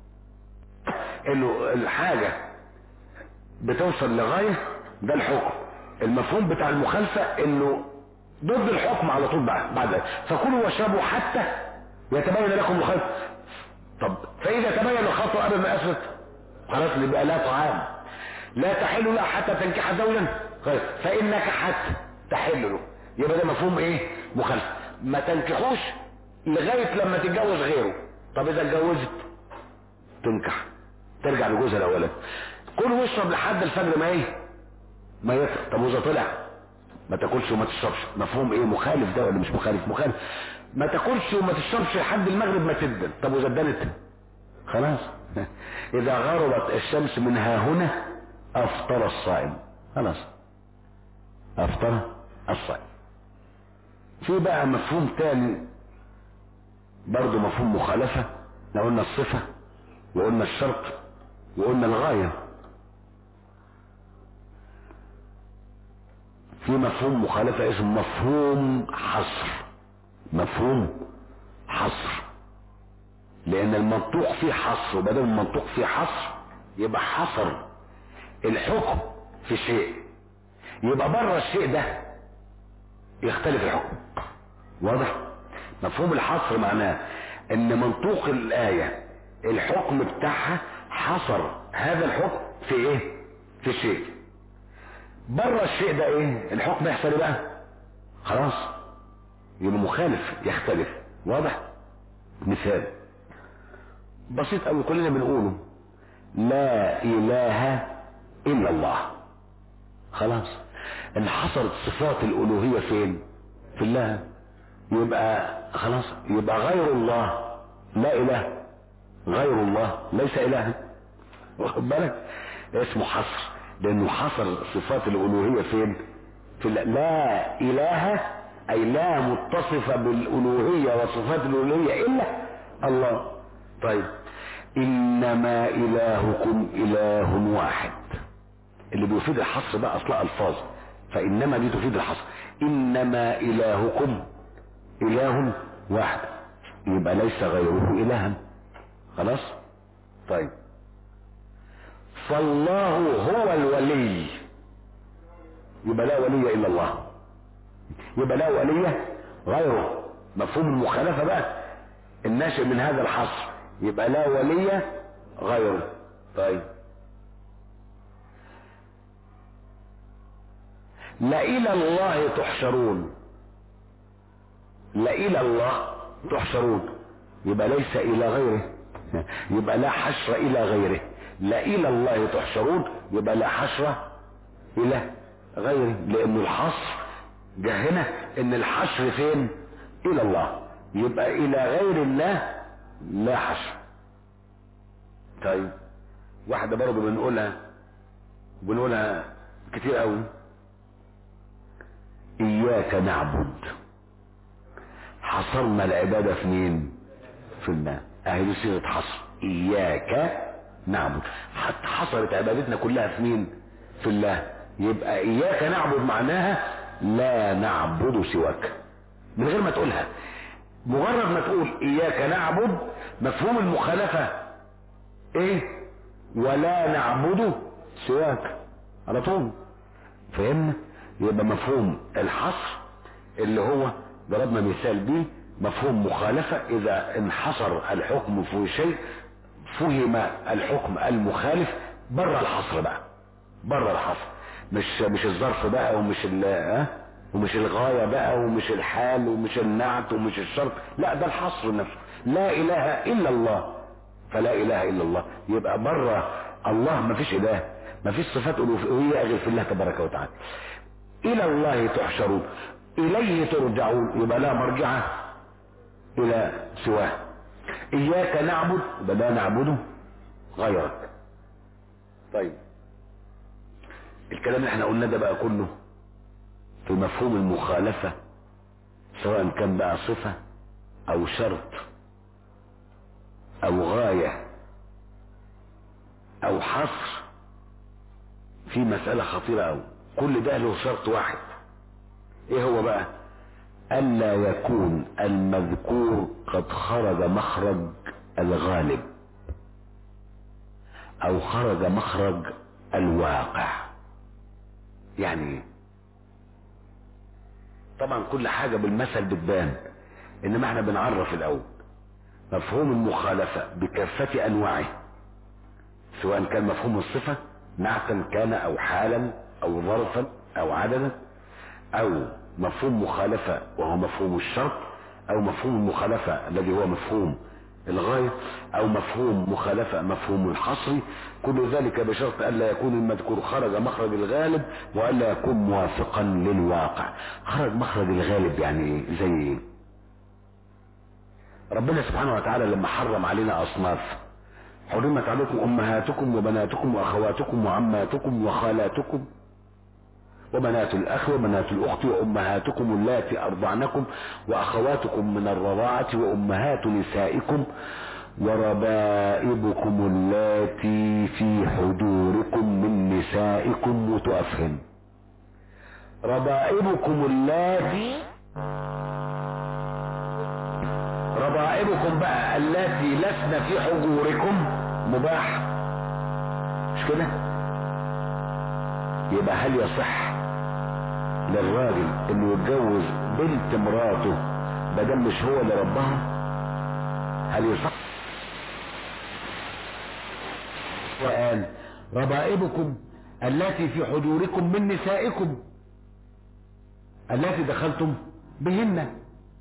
انه الحاجة بتوصل لغاية ده الحكم المفهوم بتاع المخالفة انه ضد الحكم على طول بعد بعد ذلك فكلوا واشربوا حتى يتبين لكم الخيط طب فاذا تبين الخط قبل ما اسود خلاص يبقى لا طعام لا تحل له حتى تنكح زوجا خير فان نكحت تحل له يبقى ده مفهوم ايه مخالفه ما تنكحوش لغايه لما تتجوز غيره طب اذا اتجوزت تنكح ترجع لجوزها الاولاني كل واشرب لحد الفجر ما ايه ما يطلع طب واذا طلع ما تاكلش وما تشربش مفهوم ايه مخالف ده ولا مش مخالف مخالف ما تاكلش وما تشربش لحد المغرب ما تدن طب واذا ادنت خلاص اذا غربت الشمس من ها هنا افطر الصائم خلاص افطر الصائم في بقى مفهوم تاني برضه مفهوم مخالفة احنا قلنا الصفة وقلنا الشرط وقلنا الغاية في مفهوم مخالفة اسمه مفهوم حصر مفهوم حصر لان المنطوق فيه حصر وبدل المنطوق فيه حصر يبقى حصر الحكم في شيء يبقى بره الشيء ده يختلف الحكم واضح مفهوم الحصر معناه ان منطوق الآية الحكم بتاعها حصر هذا الحكم في ايه في شيء بره الشيء ده ايه الحكم يحصل ايه بقى خلاص يبقى مخالف يختلف واضح مثال بسيط قوي كلنا بنقوله لا اله الا الله خلاص انحصرت صفات الالوهية فين في الله يبقى خلاص يبقى غير الله لا اله غير الله ليس الها واخد بالك اسمه حصر لانه حصر صفات الالوهية فين في الله. لا اله اي لا متصفة بالالوهية وصفات الالوهية الا الله طيب انما الهكم اله واحد اللي بيفيد الحصر بقى اصلا الفاظ فانما دي تفيد الحصر انما الهكم اله واحد يبقى ليس غيره الها خلاص طيب فالله هو الولي يبقى لا ولي الا الله يبقى لا ولي غيره مفهوم المخالفة بقى الناشئ من هذا الحصر يبقى لا ولي غيره طيب لإلى الله تحشرون لإلى الله تحشرون يبقى ليس إلى غيره يبقى لا حشر إلى غيره لا إلى الله تحشرون يبقى لا حشر إلى غيره لأن الحصر جه هنا إن الحشر فين إلى الله يبقى إلى غير الله لا حشر طيب واحدة برضه بنقولها بنقولها كتير قوي إياك نعبد حصرنا العبادة في مين في الماء اهي دي صيغة حصر إياك نعبد حتى حصرت عبادتنا كلها في مين في الله يبقى إياك نعبد معناها لا نعبد سواك من غير ما تقولها مجرد ما تقول إياك نعبد مفهوم المخالفة إيه ولا نعبد سواك على طول فهمنا يبقى مفهوم الحصر اللي هو ضربنا مثال بيه مفهوم مخالفة اذا انحصر الحكم في شيء فهم الحكم المخالف بره الحصر بقى بره الحصر مش مش الظرف بقى ومش ال ومش الغاية بقى ومش الحال ومش النعت ومش الشرط لا ده الحصر نفسه لا اله الا الله فلا اله الا الله يبقى بره الله ما فيش اله ما فيش صفات الوهية غير في الله تبارك وتعالى الى الله تحشرون اليه ترجعون يبقى لا مرجع الى سواه اياك نعبد يبقى لا نعبده غيرك طيب الكلام اللي احنا قلنا ده بقى كله في مفهوم المخالفة سواء كان بقى صفة او شرط او غاية او حصر في مسألة خطيرة أوي كل ده له شرط واحد ايه هو بقى الا يكون المذكور قد خرج مخرج الغالب او خرج مخرج الواقع يعني ايه طبعا كل حاجة بالمثل بتبان انما احنا بنعرف الاول مفهوم المخالفة بكافة انواعه سواء كان مفهوم الصفة نعتا كان او حالا او ظرفا او عددا او مفهوم مخالفة وهو مفهوم الشرط او مفهوم المخالفة الذي هو مفهوم الغاية او مفهوم مخالفة مفهوم الحصر كل ذلك بشرط الا يكون المذكور خرج مخرج الغالب والا يكون موافقا للواقع خرج مخرج الغالب يعني ايه زي ايه ربنا سبحانه وتعالى لما حرم علينا اصناف حرمت عليكم امهاتكم وبناتكم واخواتكم وعماتكم وخالاتكم وبنات الأخ وبنات الأخت وأمهاتكم اللاتي أرضعنكم وأخواتكم من الرضاعة وأمهات نسائكم وربائبكم اللاتي في حجوركم من نسائكم وتؤفهم ربائبكم اللاتي ربائبكم بقى اللاتي لسن في حجوركم مباح مش كده يبقى هل يصح للراجل انه يتجوز بنت مراته بدل مش هو اللي ربها هل يصح وقال ربائبكم التي في حجوركم من نسائكم التي دخلتم بهن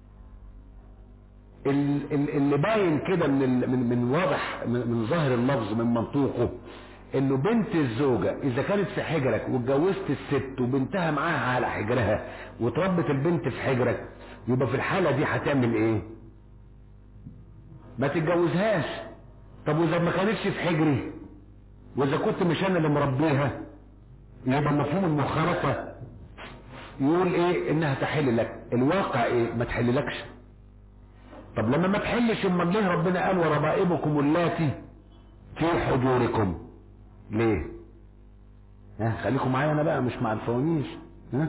اللي باين كده من من من واضح من ظاهر اللفظ من منطوقه انه بنت الزوجة اذا كانت في حجرك واتجوزت الست وبنتها معاها على حجرها وتربت البنت في حجرك يبقى في الحالة دي هتعمل ايه ما تتجوزهاش طب واذا ما كانتش في حجري واذا كنت مش انا اللي مربيها يبقى مفهوم المخالفة يقول ايه انها تحل لك الواقع ايه ما تحللكش طب لما ما تحلش امال ليه ربنا قال وربائبكم اللاتي في حجوركم ليه ها خليكم معايا انا بقى مش مع الفوانيس ها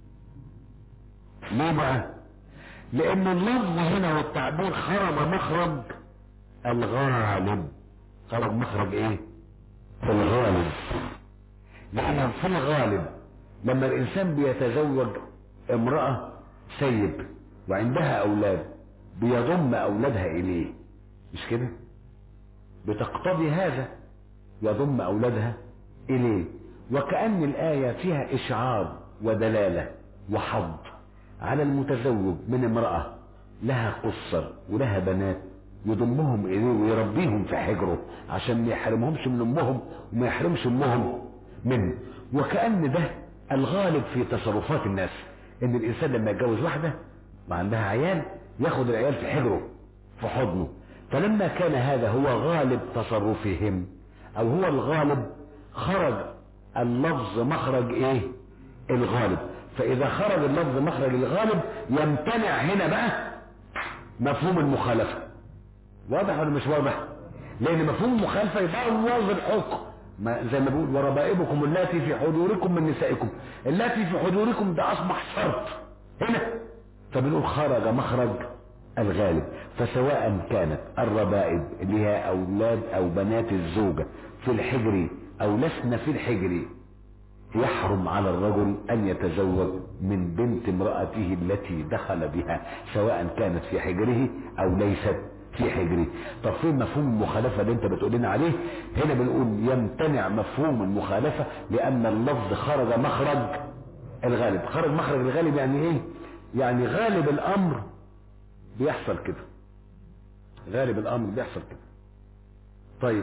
ليه بقى لان اللفظ هنا والتعبير خرج مخرج الغالب خرج مخرج ايه في الغالب لان في الغالب لما الانسان بيتزوج امرأة سيب وعندها اولاد بيضم اولادها اليه مش كده بتقتضي هذا يضم اولادها اليه وكأن الاية فيها اشعار ودلالة وحظ على المتزوج من امرأة لها قصر ولها بنات يضمهم اليه ويربيهم في حجره عشان ما يحرمهمش من امهم وما يحرمش امهم منه وكأن ده الغالب في تصرفات الناس ان الانسان لما يتجوز واحدة وعندها عيال ياخد العيال في حجره في حضنه فلما كان هذا هو غالب تصرفهم او هو الغالب خرج اللفظ مخرج ايه الغالب فاذا خرج اللفظ مخرج الغالب يمتنع هنا بقى مفهوم المخالفة واضح ولا مش واضح لان مفهوم المخالفة يبوظ الحكم ما زي ما بقول وربائبكم اللاتي في حجوركم من نسائكم اللاتي في حجوركم ده اصبح شرط هنا فبنقول خرج مخرج الغالب فسواء كانت الربائب اللي هي اولاد او بنات الزوجة في الحجر او لسنا في الحجر يحرم على الرجل ان يتزوج من بنت امرأته التي دخل بها سواء كانت في حجره او ليست في حجره طب فين مفهوم المخالفة اللي انت بتقول لنا عليه هنا بنقول يمتنع مفهوم المخالفة لان اللفظ خرج مخرج الغالب خرج مخرج الغالب يعني ايه يعني غالب الامر بيحصل كده غالب الامر بيحصل كده طيب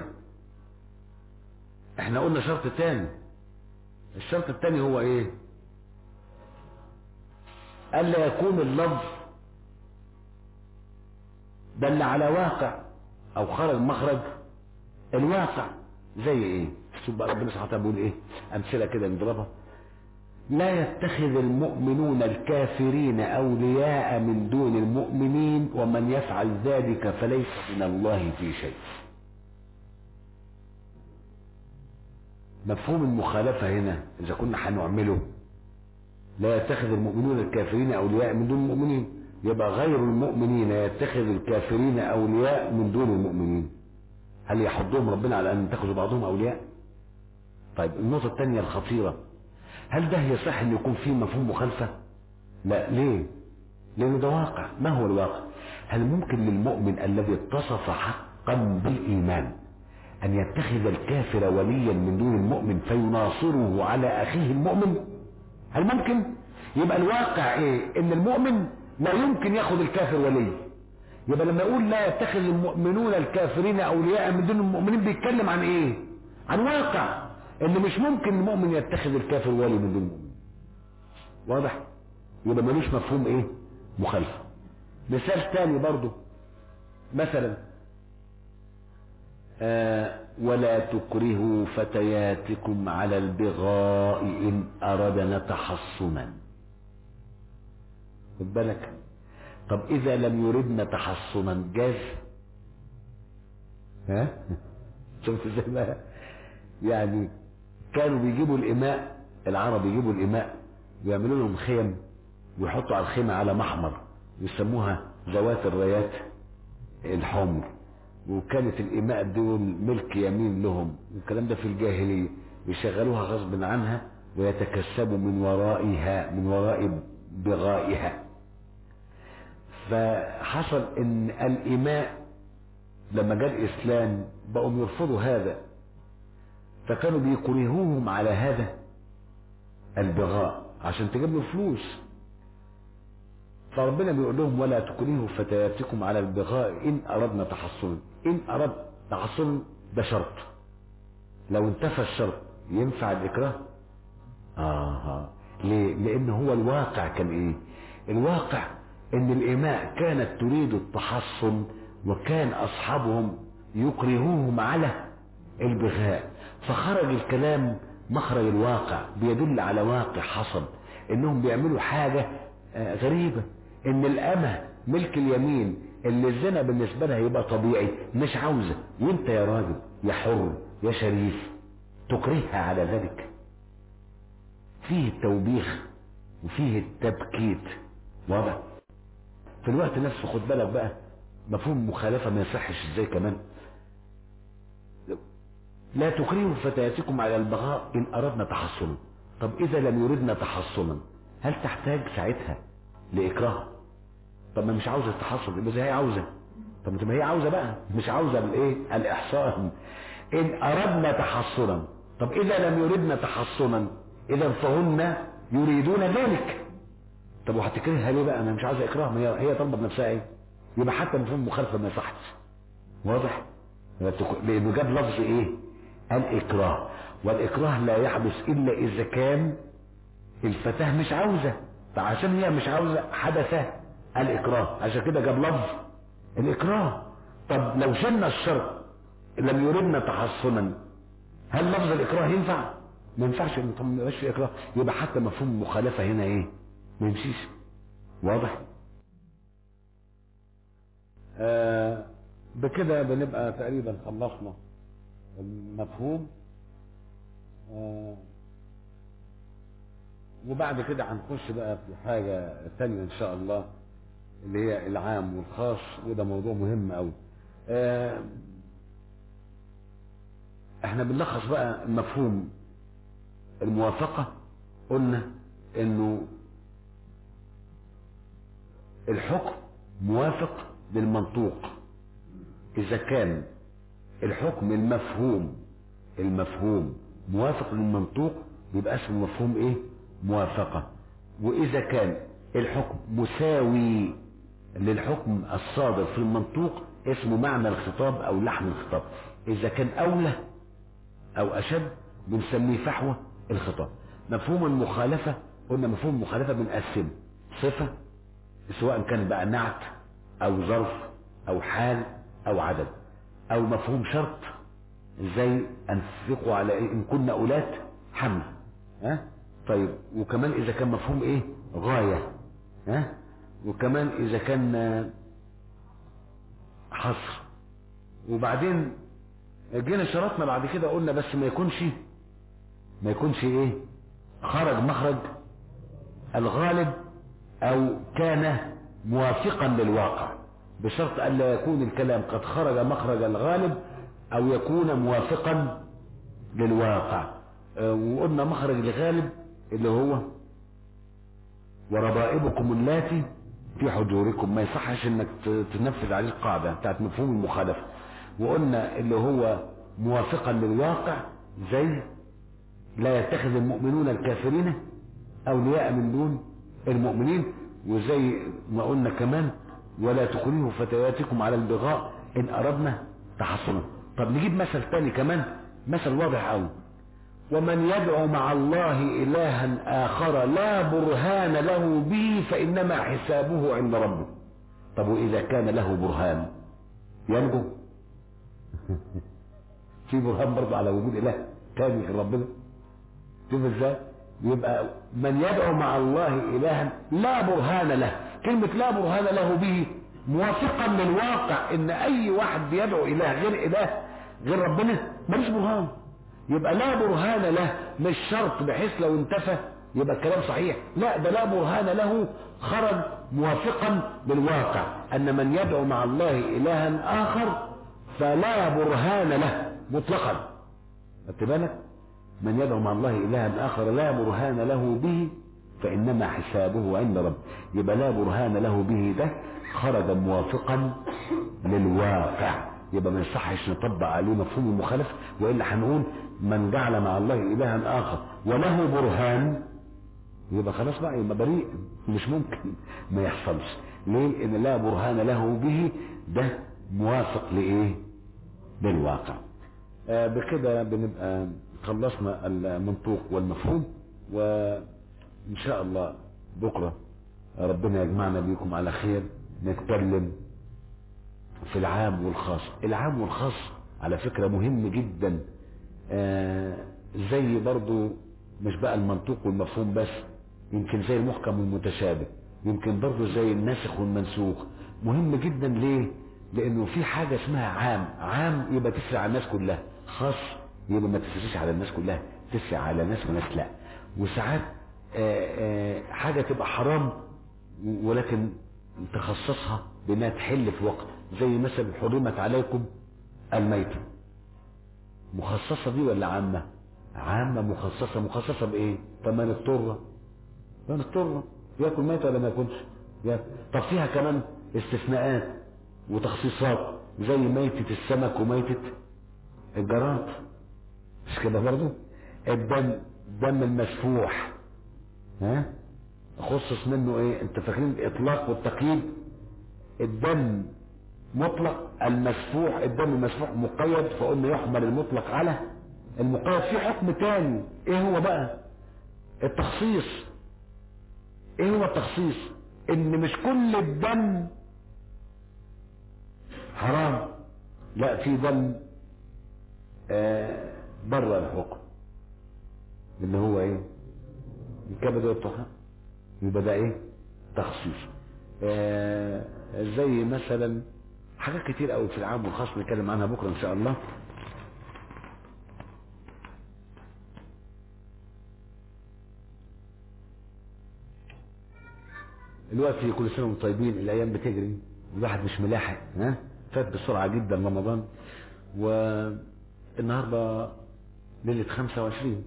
احنا قلنا شرط تاني الشرط التاني هو ايه الا يكون اللفظ دل على واقع او خرج مخرج الواقع زي ايه شوف بقى ربنا سبحانه وتعالى بيقول ايه امثله كده نضربها لا يتخذ المؤمنون الكافرين اولياء من دون المؤمنين ومن يفعل ذلك فليس من الله في شيء مفهوم المخالفة هنا اذا كنا هنعمله لا يتخذ المؤمنون الكافرين اولياء من دون المؤمنين يبقى غير المؤمنين يتخذ الكافرين اولياء من دون المؤمنين هل يحضهم ربنا على ان يتخذوا بعضهم اولياء طيب النقطة الثانية الخطيرة هل ده يصح ان يكون فيه مفهوم مخالفة لا ليه لان ده واقع ما هو الواقع هل ممكن للمؤمن الذي اتصف حقا بالايمان ان يتخذ الكافر وليا من دون المؤمن فيناصره على اخيه المؤمن هل ممكن يبقى الواقع ايه ان المؤمن لا يمكن ياخد الكافر ولي يبقى لما يقول لا يتخذ المؤمنون الكافرين اولياء من دون المؤمنين بيتكلم عن ايه عن واقع ان مش ممكن المؤمن يتخذ الكافر ولي من دون المؤمن واضح يبقى ملوش مفهوم ايه مخالفه مثال تاني برضو مثلا آه ولا تكرهوا فتياتكم على البغاء إن أردنا تحصنا خد بالك طب إذا لم يردن تحصنا جاز ها شفت ازاي بقى يعني كانوا بيجيبوا الإماء العرب يجيبوا الإماء ويعملوا لهم خيم ويحطوا على الخيمة على محمر يسموها ذوات الرايات الحمر وكانت الإماء دول ملك يمين لهم والكلام ده في الجاهلية يشغلوها غصب عنها ويتكسبوا من ورائها من وراء بغائها فحصل ان الإماء لما جاء الإسلام بقوا يرفضوا هذا فكانوا بيكرهوهم على هذا البغاء عشان تجيب له فلوس فربنا بيقول لهم ولا تكرهوا فتياتكم على البغاء ان اردنا تحصنا ان اردت تحصنا ده شرط لو انتفى الشرط ينفع الاكراه اه ليه لان هو الواقع كان ايه الواقع ان الاماء كانت تريد التحصن وكان اصحابهم يكرهوهم على البغاء فخرج الكلام مخرج الواقع بيدل على واقع حصل انهم بيعملوا حاجة غريبة ان الامة ملك اليمين اللي الزنا بالنسبة لها يبقى طبيعي مش عاوزة وانت يا راجل يا حر يا شريف تكرهها على ذلك فيه التوبيخ وفيه التبكيت واضح في الوقت نفسه خد بالك بقى مفهوم مخالفة ما يصحش ازاي كمان لا تكرهوا فتياتكم على البغاء ان اردنا تحصنا طب اذا لم يردنا تحصنا هل تحتاج ساعتها لاكراه طب ما مش عاوزه تحصن يبقى هي عاوزه طب ما هي عاوزه بقى مش عاوزه الايه الاحصان ان اردنا تحصنا طب اذا لم يردنا تحصنا اذا فهن يريدون ذلك طب وهتكرهها ليه بقى انا مش عاوزه اكراه ما هي هي طالبه بنفسها ايه يبقى حتى مفهوم مخالفه ما يصحش واضح لانه جاب لفظ ايه الاكراه والاكراه لا يحدث الا اذا كان الفتاة مش عاوزة فعشان هي مش عاوزة حدث الاكراه عشان كده جاب لفظ الاكراه طب لو شلنا الشرط لم يردنا تحصنا هل لفظ الاكراه ينفع ما ينفعش طب ما يبقاش في اكراه يبقى حتى مفهوم المخالفة هنا ايه ما يمشيش واضح آه بكده بنبقى تقريبا خلصنا المفهوم آه وبعد كده هنخش بقى في حاجة تانية ان شاء الله اللي هي العام والخاص وده موضوع مهم قوي آه احنا بنلخص بقى مفهوم الموافقة قلنا انه الحكم موافق للمنطوق اذا كان الحكم المفهوم المفهوم موافق للمنطوق يبقى اسمه مفهوم ايه موافقة واذا كان الحكم مساوي للحكم الصادر في المنطوق اسمه معنى الخطاب او لحن الخطاب اذا كان اولى او اشد بنسميه فحوى الخطاب مفهوم المخالفة قلنا مفهوم المخالفة بنقسمه صفة سواء كان بقى نعت او ظرف او حال او عدد او مفهوم شرط زي انفقوا على إيه؟ ان كنا اولاد حمل ها طيب وكمان اذا كان مفهوم ايه غاية ها وكمان اذا كان حصر وبعدين جينا شرطنا بعد كده قلنا بس ما يكونش ما يكونش ايه خرج مخرج الغالب او كان موافقا للواقع بشرط ان لا يكون الكلام قد خرج مخرج الغالب او يكون موافقا للواقع اه وقلنا مخرج الغالب اللي هو وربائبكم اللاتي في حجوركم ما يصحش انك تنفذ عليه القاعدة بتاعت مفهوم المخالفة وقلنا اللي هو موافقا للواقع زي لا يتخذ المؤمنون الكافرين اولياء من دون المؤمنين وزي ما قلنا كمان ولا تكرهوا فتياتكم على البغاء ان اردنا تحصنا طب نجيب مثل تاني كمان مثل واضح قوي ومن يدعو مع الله الها اخر لا برهان له به فانما حسابه عند ربه طب واذا كان له برهان ينجو في برهان برضه على وجود اله تاني غير ربنا شوف ازاي يبقى من يدعو مع الله الها لا برهان له كلمة لا برهان له به موافقا للواقع ان اي واحد بيدعو اله غير اله غير ربنا ملوش برهان يبقى لا برهان له مش شرط بحيث لو انتفى يبقى الكلام صحيح لا ده لا برهان له خرج موافقا للواقع ان من يدعو مع الله الها اخر فلا برهان له مطلقا خدت بالك من يدعو مع الله الها اخر لا برهان له به فانما حسابه عند رب يبقى لا برهان له به ده خرج موافقا للواقع يبقى ما يصحش نطبق عليه مفهوم المخالف والا هنقول من جعل مع الله الها اخر وله برهان يبقى خلاص بقى يبقى بريء مش ممكن ما يحصلش ليه ان لا برهان له به ده موافق لايه للواقع آه بكده بنبقى خلصنا المنطوق والمفهوم وان شاء الله بكره ربنا يجمعنا بيكم على خير نتكلم في العام والخاص العام والخاص على فكرة مهم جدا آه زي برضو مش بقى المنطوق والمفهوم بس يمكن زي المحكم والمتشابه يمكن برضو زي الناسخ والمنسوخ مهم جدا ليه لانه في حاجة اسمها عام عام يبقى تسرع على الناس كلها خاص يبقى ما تسرعش على الناس كلها تسرع على ناس وناس لا وساعات آه آه حاجة تبقى حرام ولكن تخصصها بانها تحل في وقت زي مثلا حرمت عليكم الميتة مخصصة دي ولا عامة عامة مخصصة مخصصة بايه فمن اضطر من اضطر ياكل ميتة ولا ما ياكلش ياكل طب فيها كمان استثناءات وتخصيصات زي ميتة السمك وميتة الجراد مش كده برضو الدم دم المسفوح ها خصص منه ايه انت فاكرين الاطلاق والتقييد الدم مطلق المسفوح الدم المسفوح مقيد فقلنا يحمل المطلق على المقيد في حكم تاني ايه هو بقى التخصيص ايه هو التخصيص ان مش كل الدم حرام لا في دم آه بره الحكم اللي هو ايه الكبد والطحال يبقى ده ايه تخصيص آه زي مثلا حاجات كتير قوي في العام والخاص نتكلم عنها بكره ان شاء الله الوقت كل سنه وانتم طيبين الايام بتجري الواحد مش ملاحق ها فات بسرعه جدا رمضان والنهارده ليله 25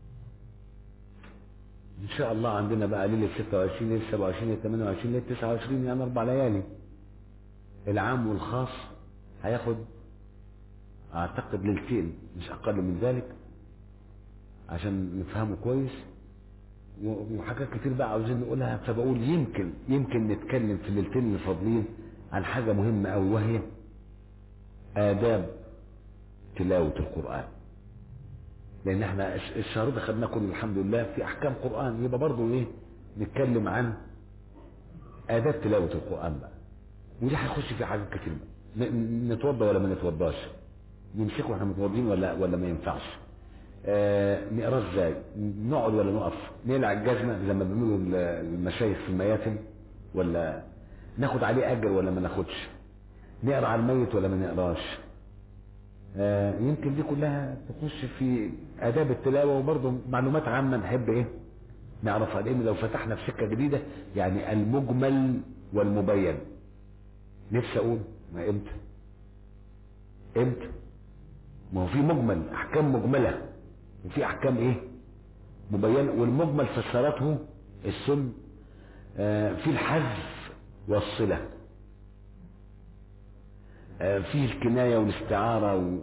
ان شاء الله عندنا بقى ليله 26 ليله 27 ليله 28 ليله 29 يعني اربع ليالي العام والخاص هياخد اعتقد ليلتين مش اقل من ذلك عشان نفهمه كويس وحاجات كتير بقى عاوزين نقولها فبقول يمكن يمكن نتكلم في الليلتين اللي فاضلين عن حاجه مهمه قوي وهي آداب تلاوة القرآن لأن احنا الشهر ده خدناه كله الحمد لله في أحكام قرآن يبقى برضه إيه نتكلم عن آداب تلاوة القرآن بقى ودي هيخش في حاجات كتير بقى. نتوضى ولا ما نتوضاش نمسكه واحنا متوضين ولا ولا ما ينفعش آه نقراه ازاي نقعد ولا نقف نقلع الجزمه لما بيعملوا المشايخ في المياتم ولا ناخد عليه اجر ولا ما ناخدش نقرا على الميت ولا ما نقراش آه يمكن دي كلها تخش في اداب التلاوه وبرضه معلومات عامه نحب ايه نعرفها لان لو فتحنا في سكه جديده يعني المجمل والمبين نفسي اقول ما امتى امتى ما هو في مجمل احكام مجمله وفي احكام ايه مبينه والمجمل فسرته السن آه في الحذف والصله آه فيه الكنايه والاستعاره و...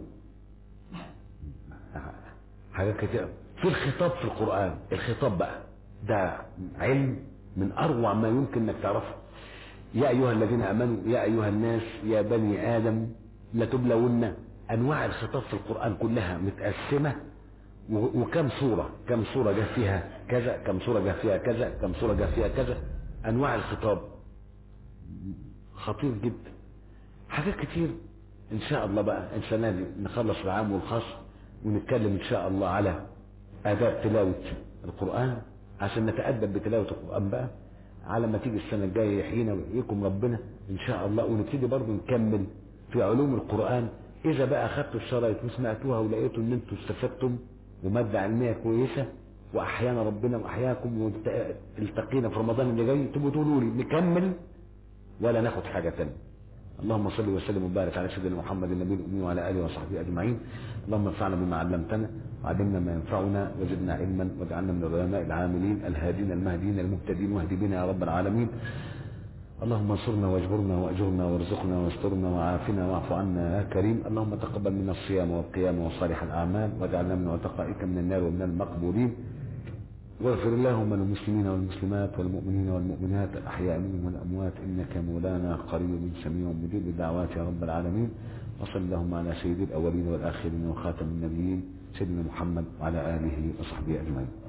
حاجات كتير في الخطاب في القران الخطاب بقى ده علم من اروع ما يمكن انك تعرفه يا ايها الذين امنوا يا ايها الناس يا بني ادم لتبلون انواع الخطاب في القران كلها متقسمه وكم صوره كم صوره جه فيها كذا كم صوره جه فيها كذا كم صوره جه فيها كذا انواع الخطاب خطير جدا حاجات كتير ان شاء الله بقى السنة دي نخلص العام والخاص ونتكلم ان شاء الله على اداب تلاوة القرآن عشان نتأدب بتلاوة القرآن بقى على ما تيجي السنة الجاية يحيينا ويحييكم ربنا ان شاء الله ونبتدي برضه نكمل في علوم القرآن اذا بقى اخدتوا الشرايط وسمعتوها ولقيتوا ان انتوا استفدتم ومادة علمية كويسة واحيانا ربنا واحياكم والتقينا في رمضان اللي جاي تبقوا تقولوا لي نكمل ولا ناخد حاجة تانية اللهم صل وسلم وبارك على سيدنا محمد النبي الأمي وعلى آله وصحبه أجمعين اللهم انفعنا بما علمتنا وعلمنا ما ينفعنا وزدنا علما واجعلنا من العلماء العاملين الهادين المهديين المهتدين واهد بنا يا رب العالمين اللهم انصرنا واجبرنا واجرنا وارزقنا واسترنا وعافنا واعف عنا يا كريم اللهم تقبل منا الصيام والقيام وصالح الاعمال واجعلنا من عتقائك من النار ومن المقبولين واغفر اللهم للمسلمين والمسلمات والمؤمنين والمؤمنات الأحياء منهم والأموات إنك مولانا قريب سميع مجيب الدعوات يا رب العالمين وصل اللهم على سيد الأولين والآخرين وخاتم النبيين سيدنا محمد وعلى آله وصحبه أجمعين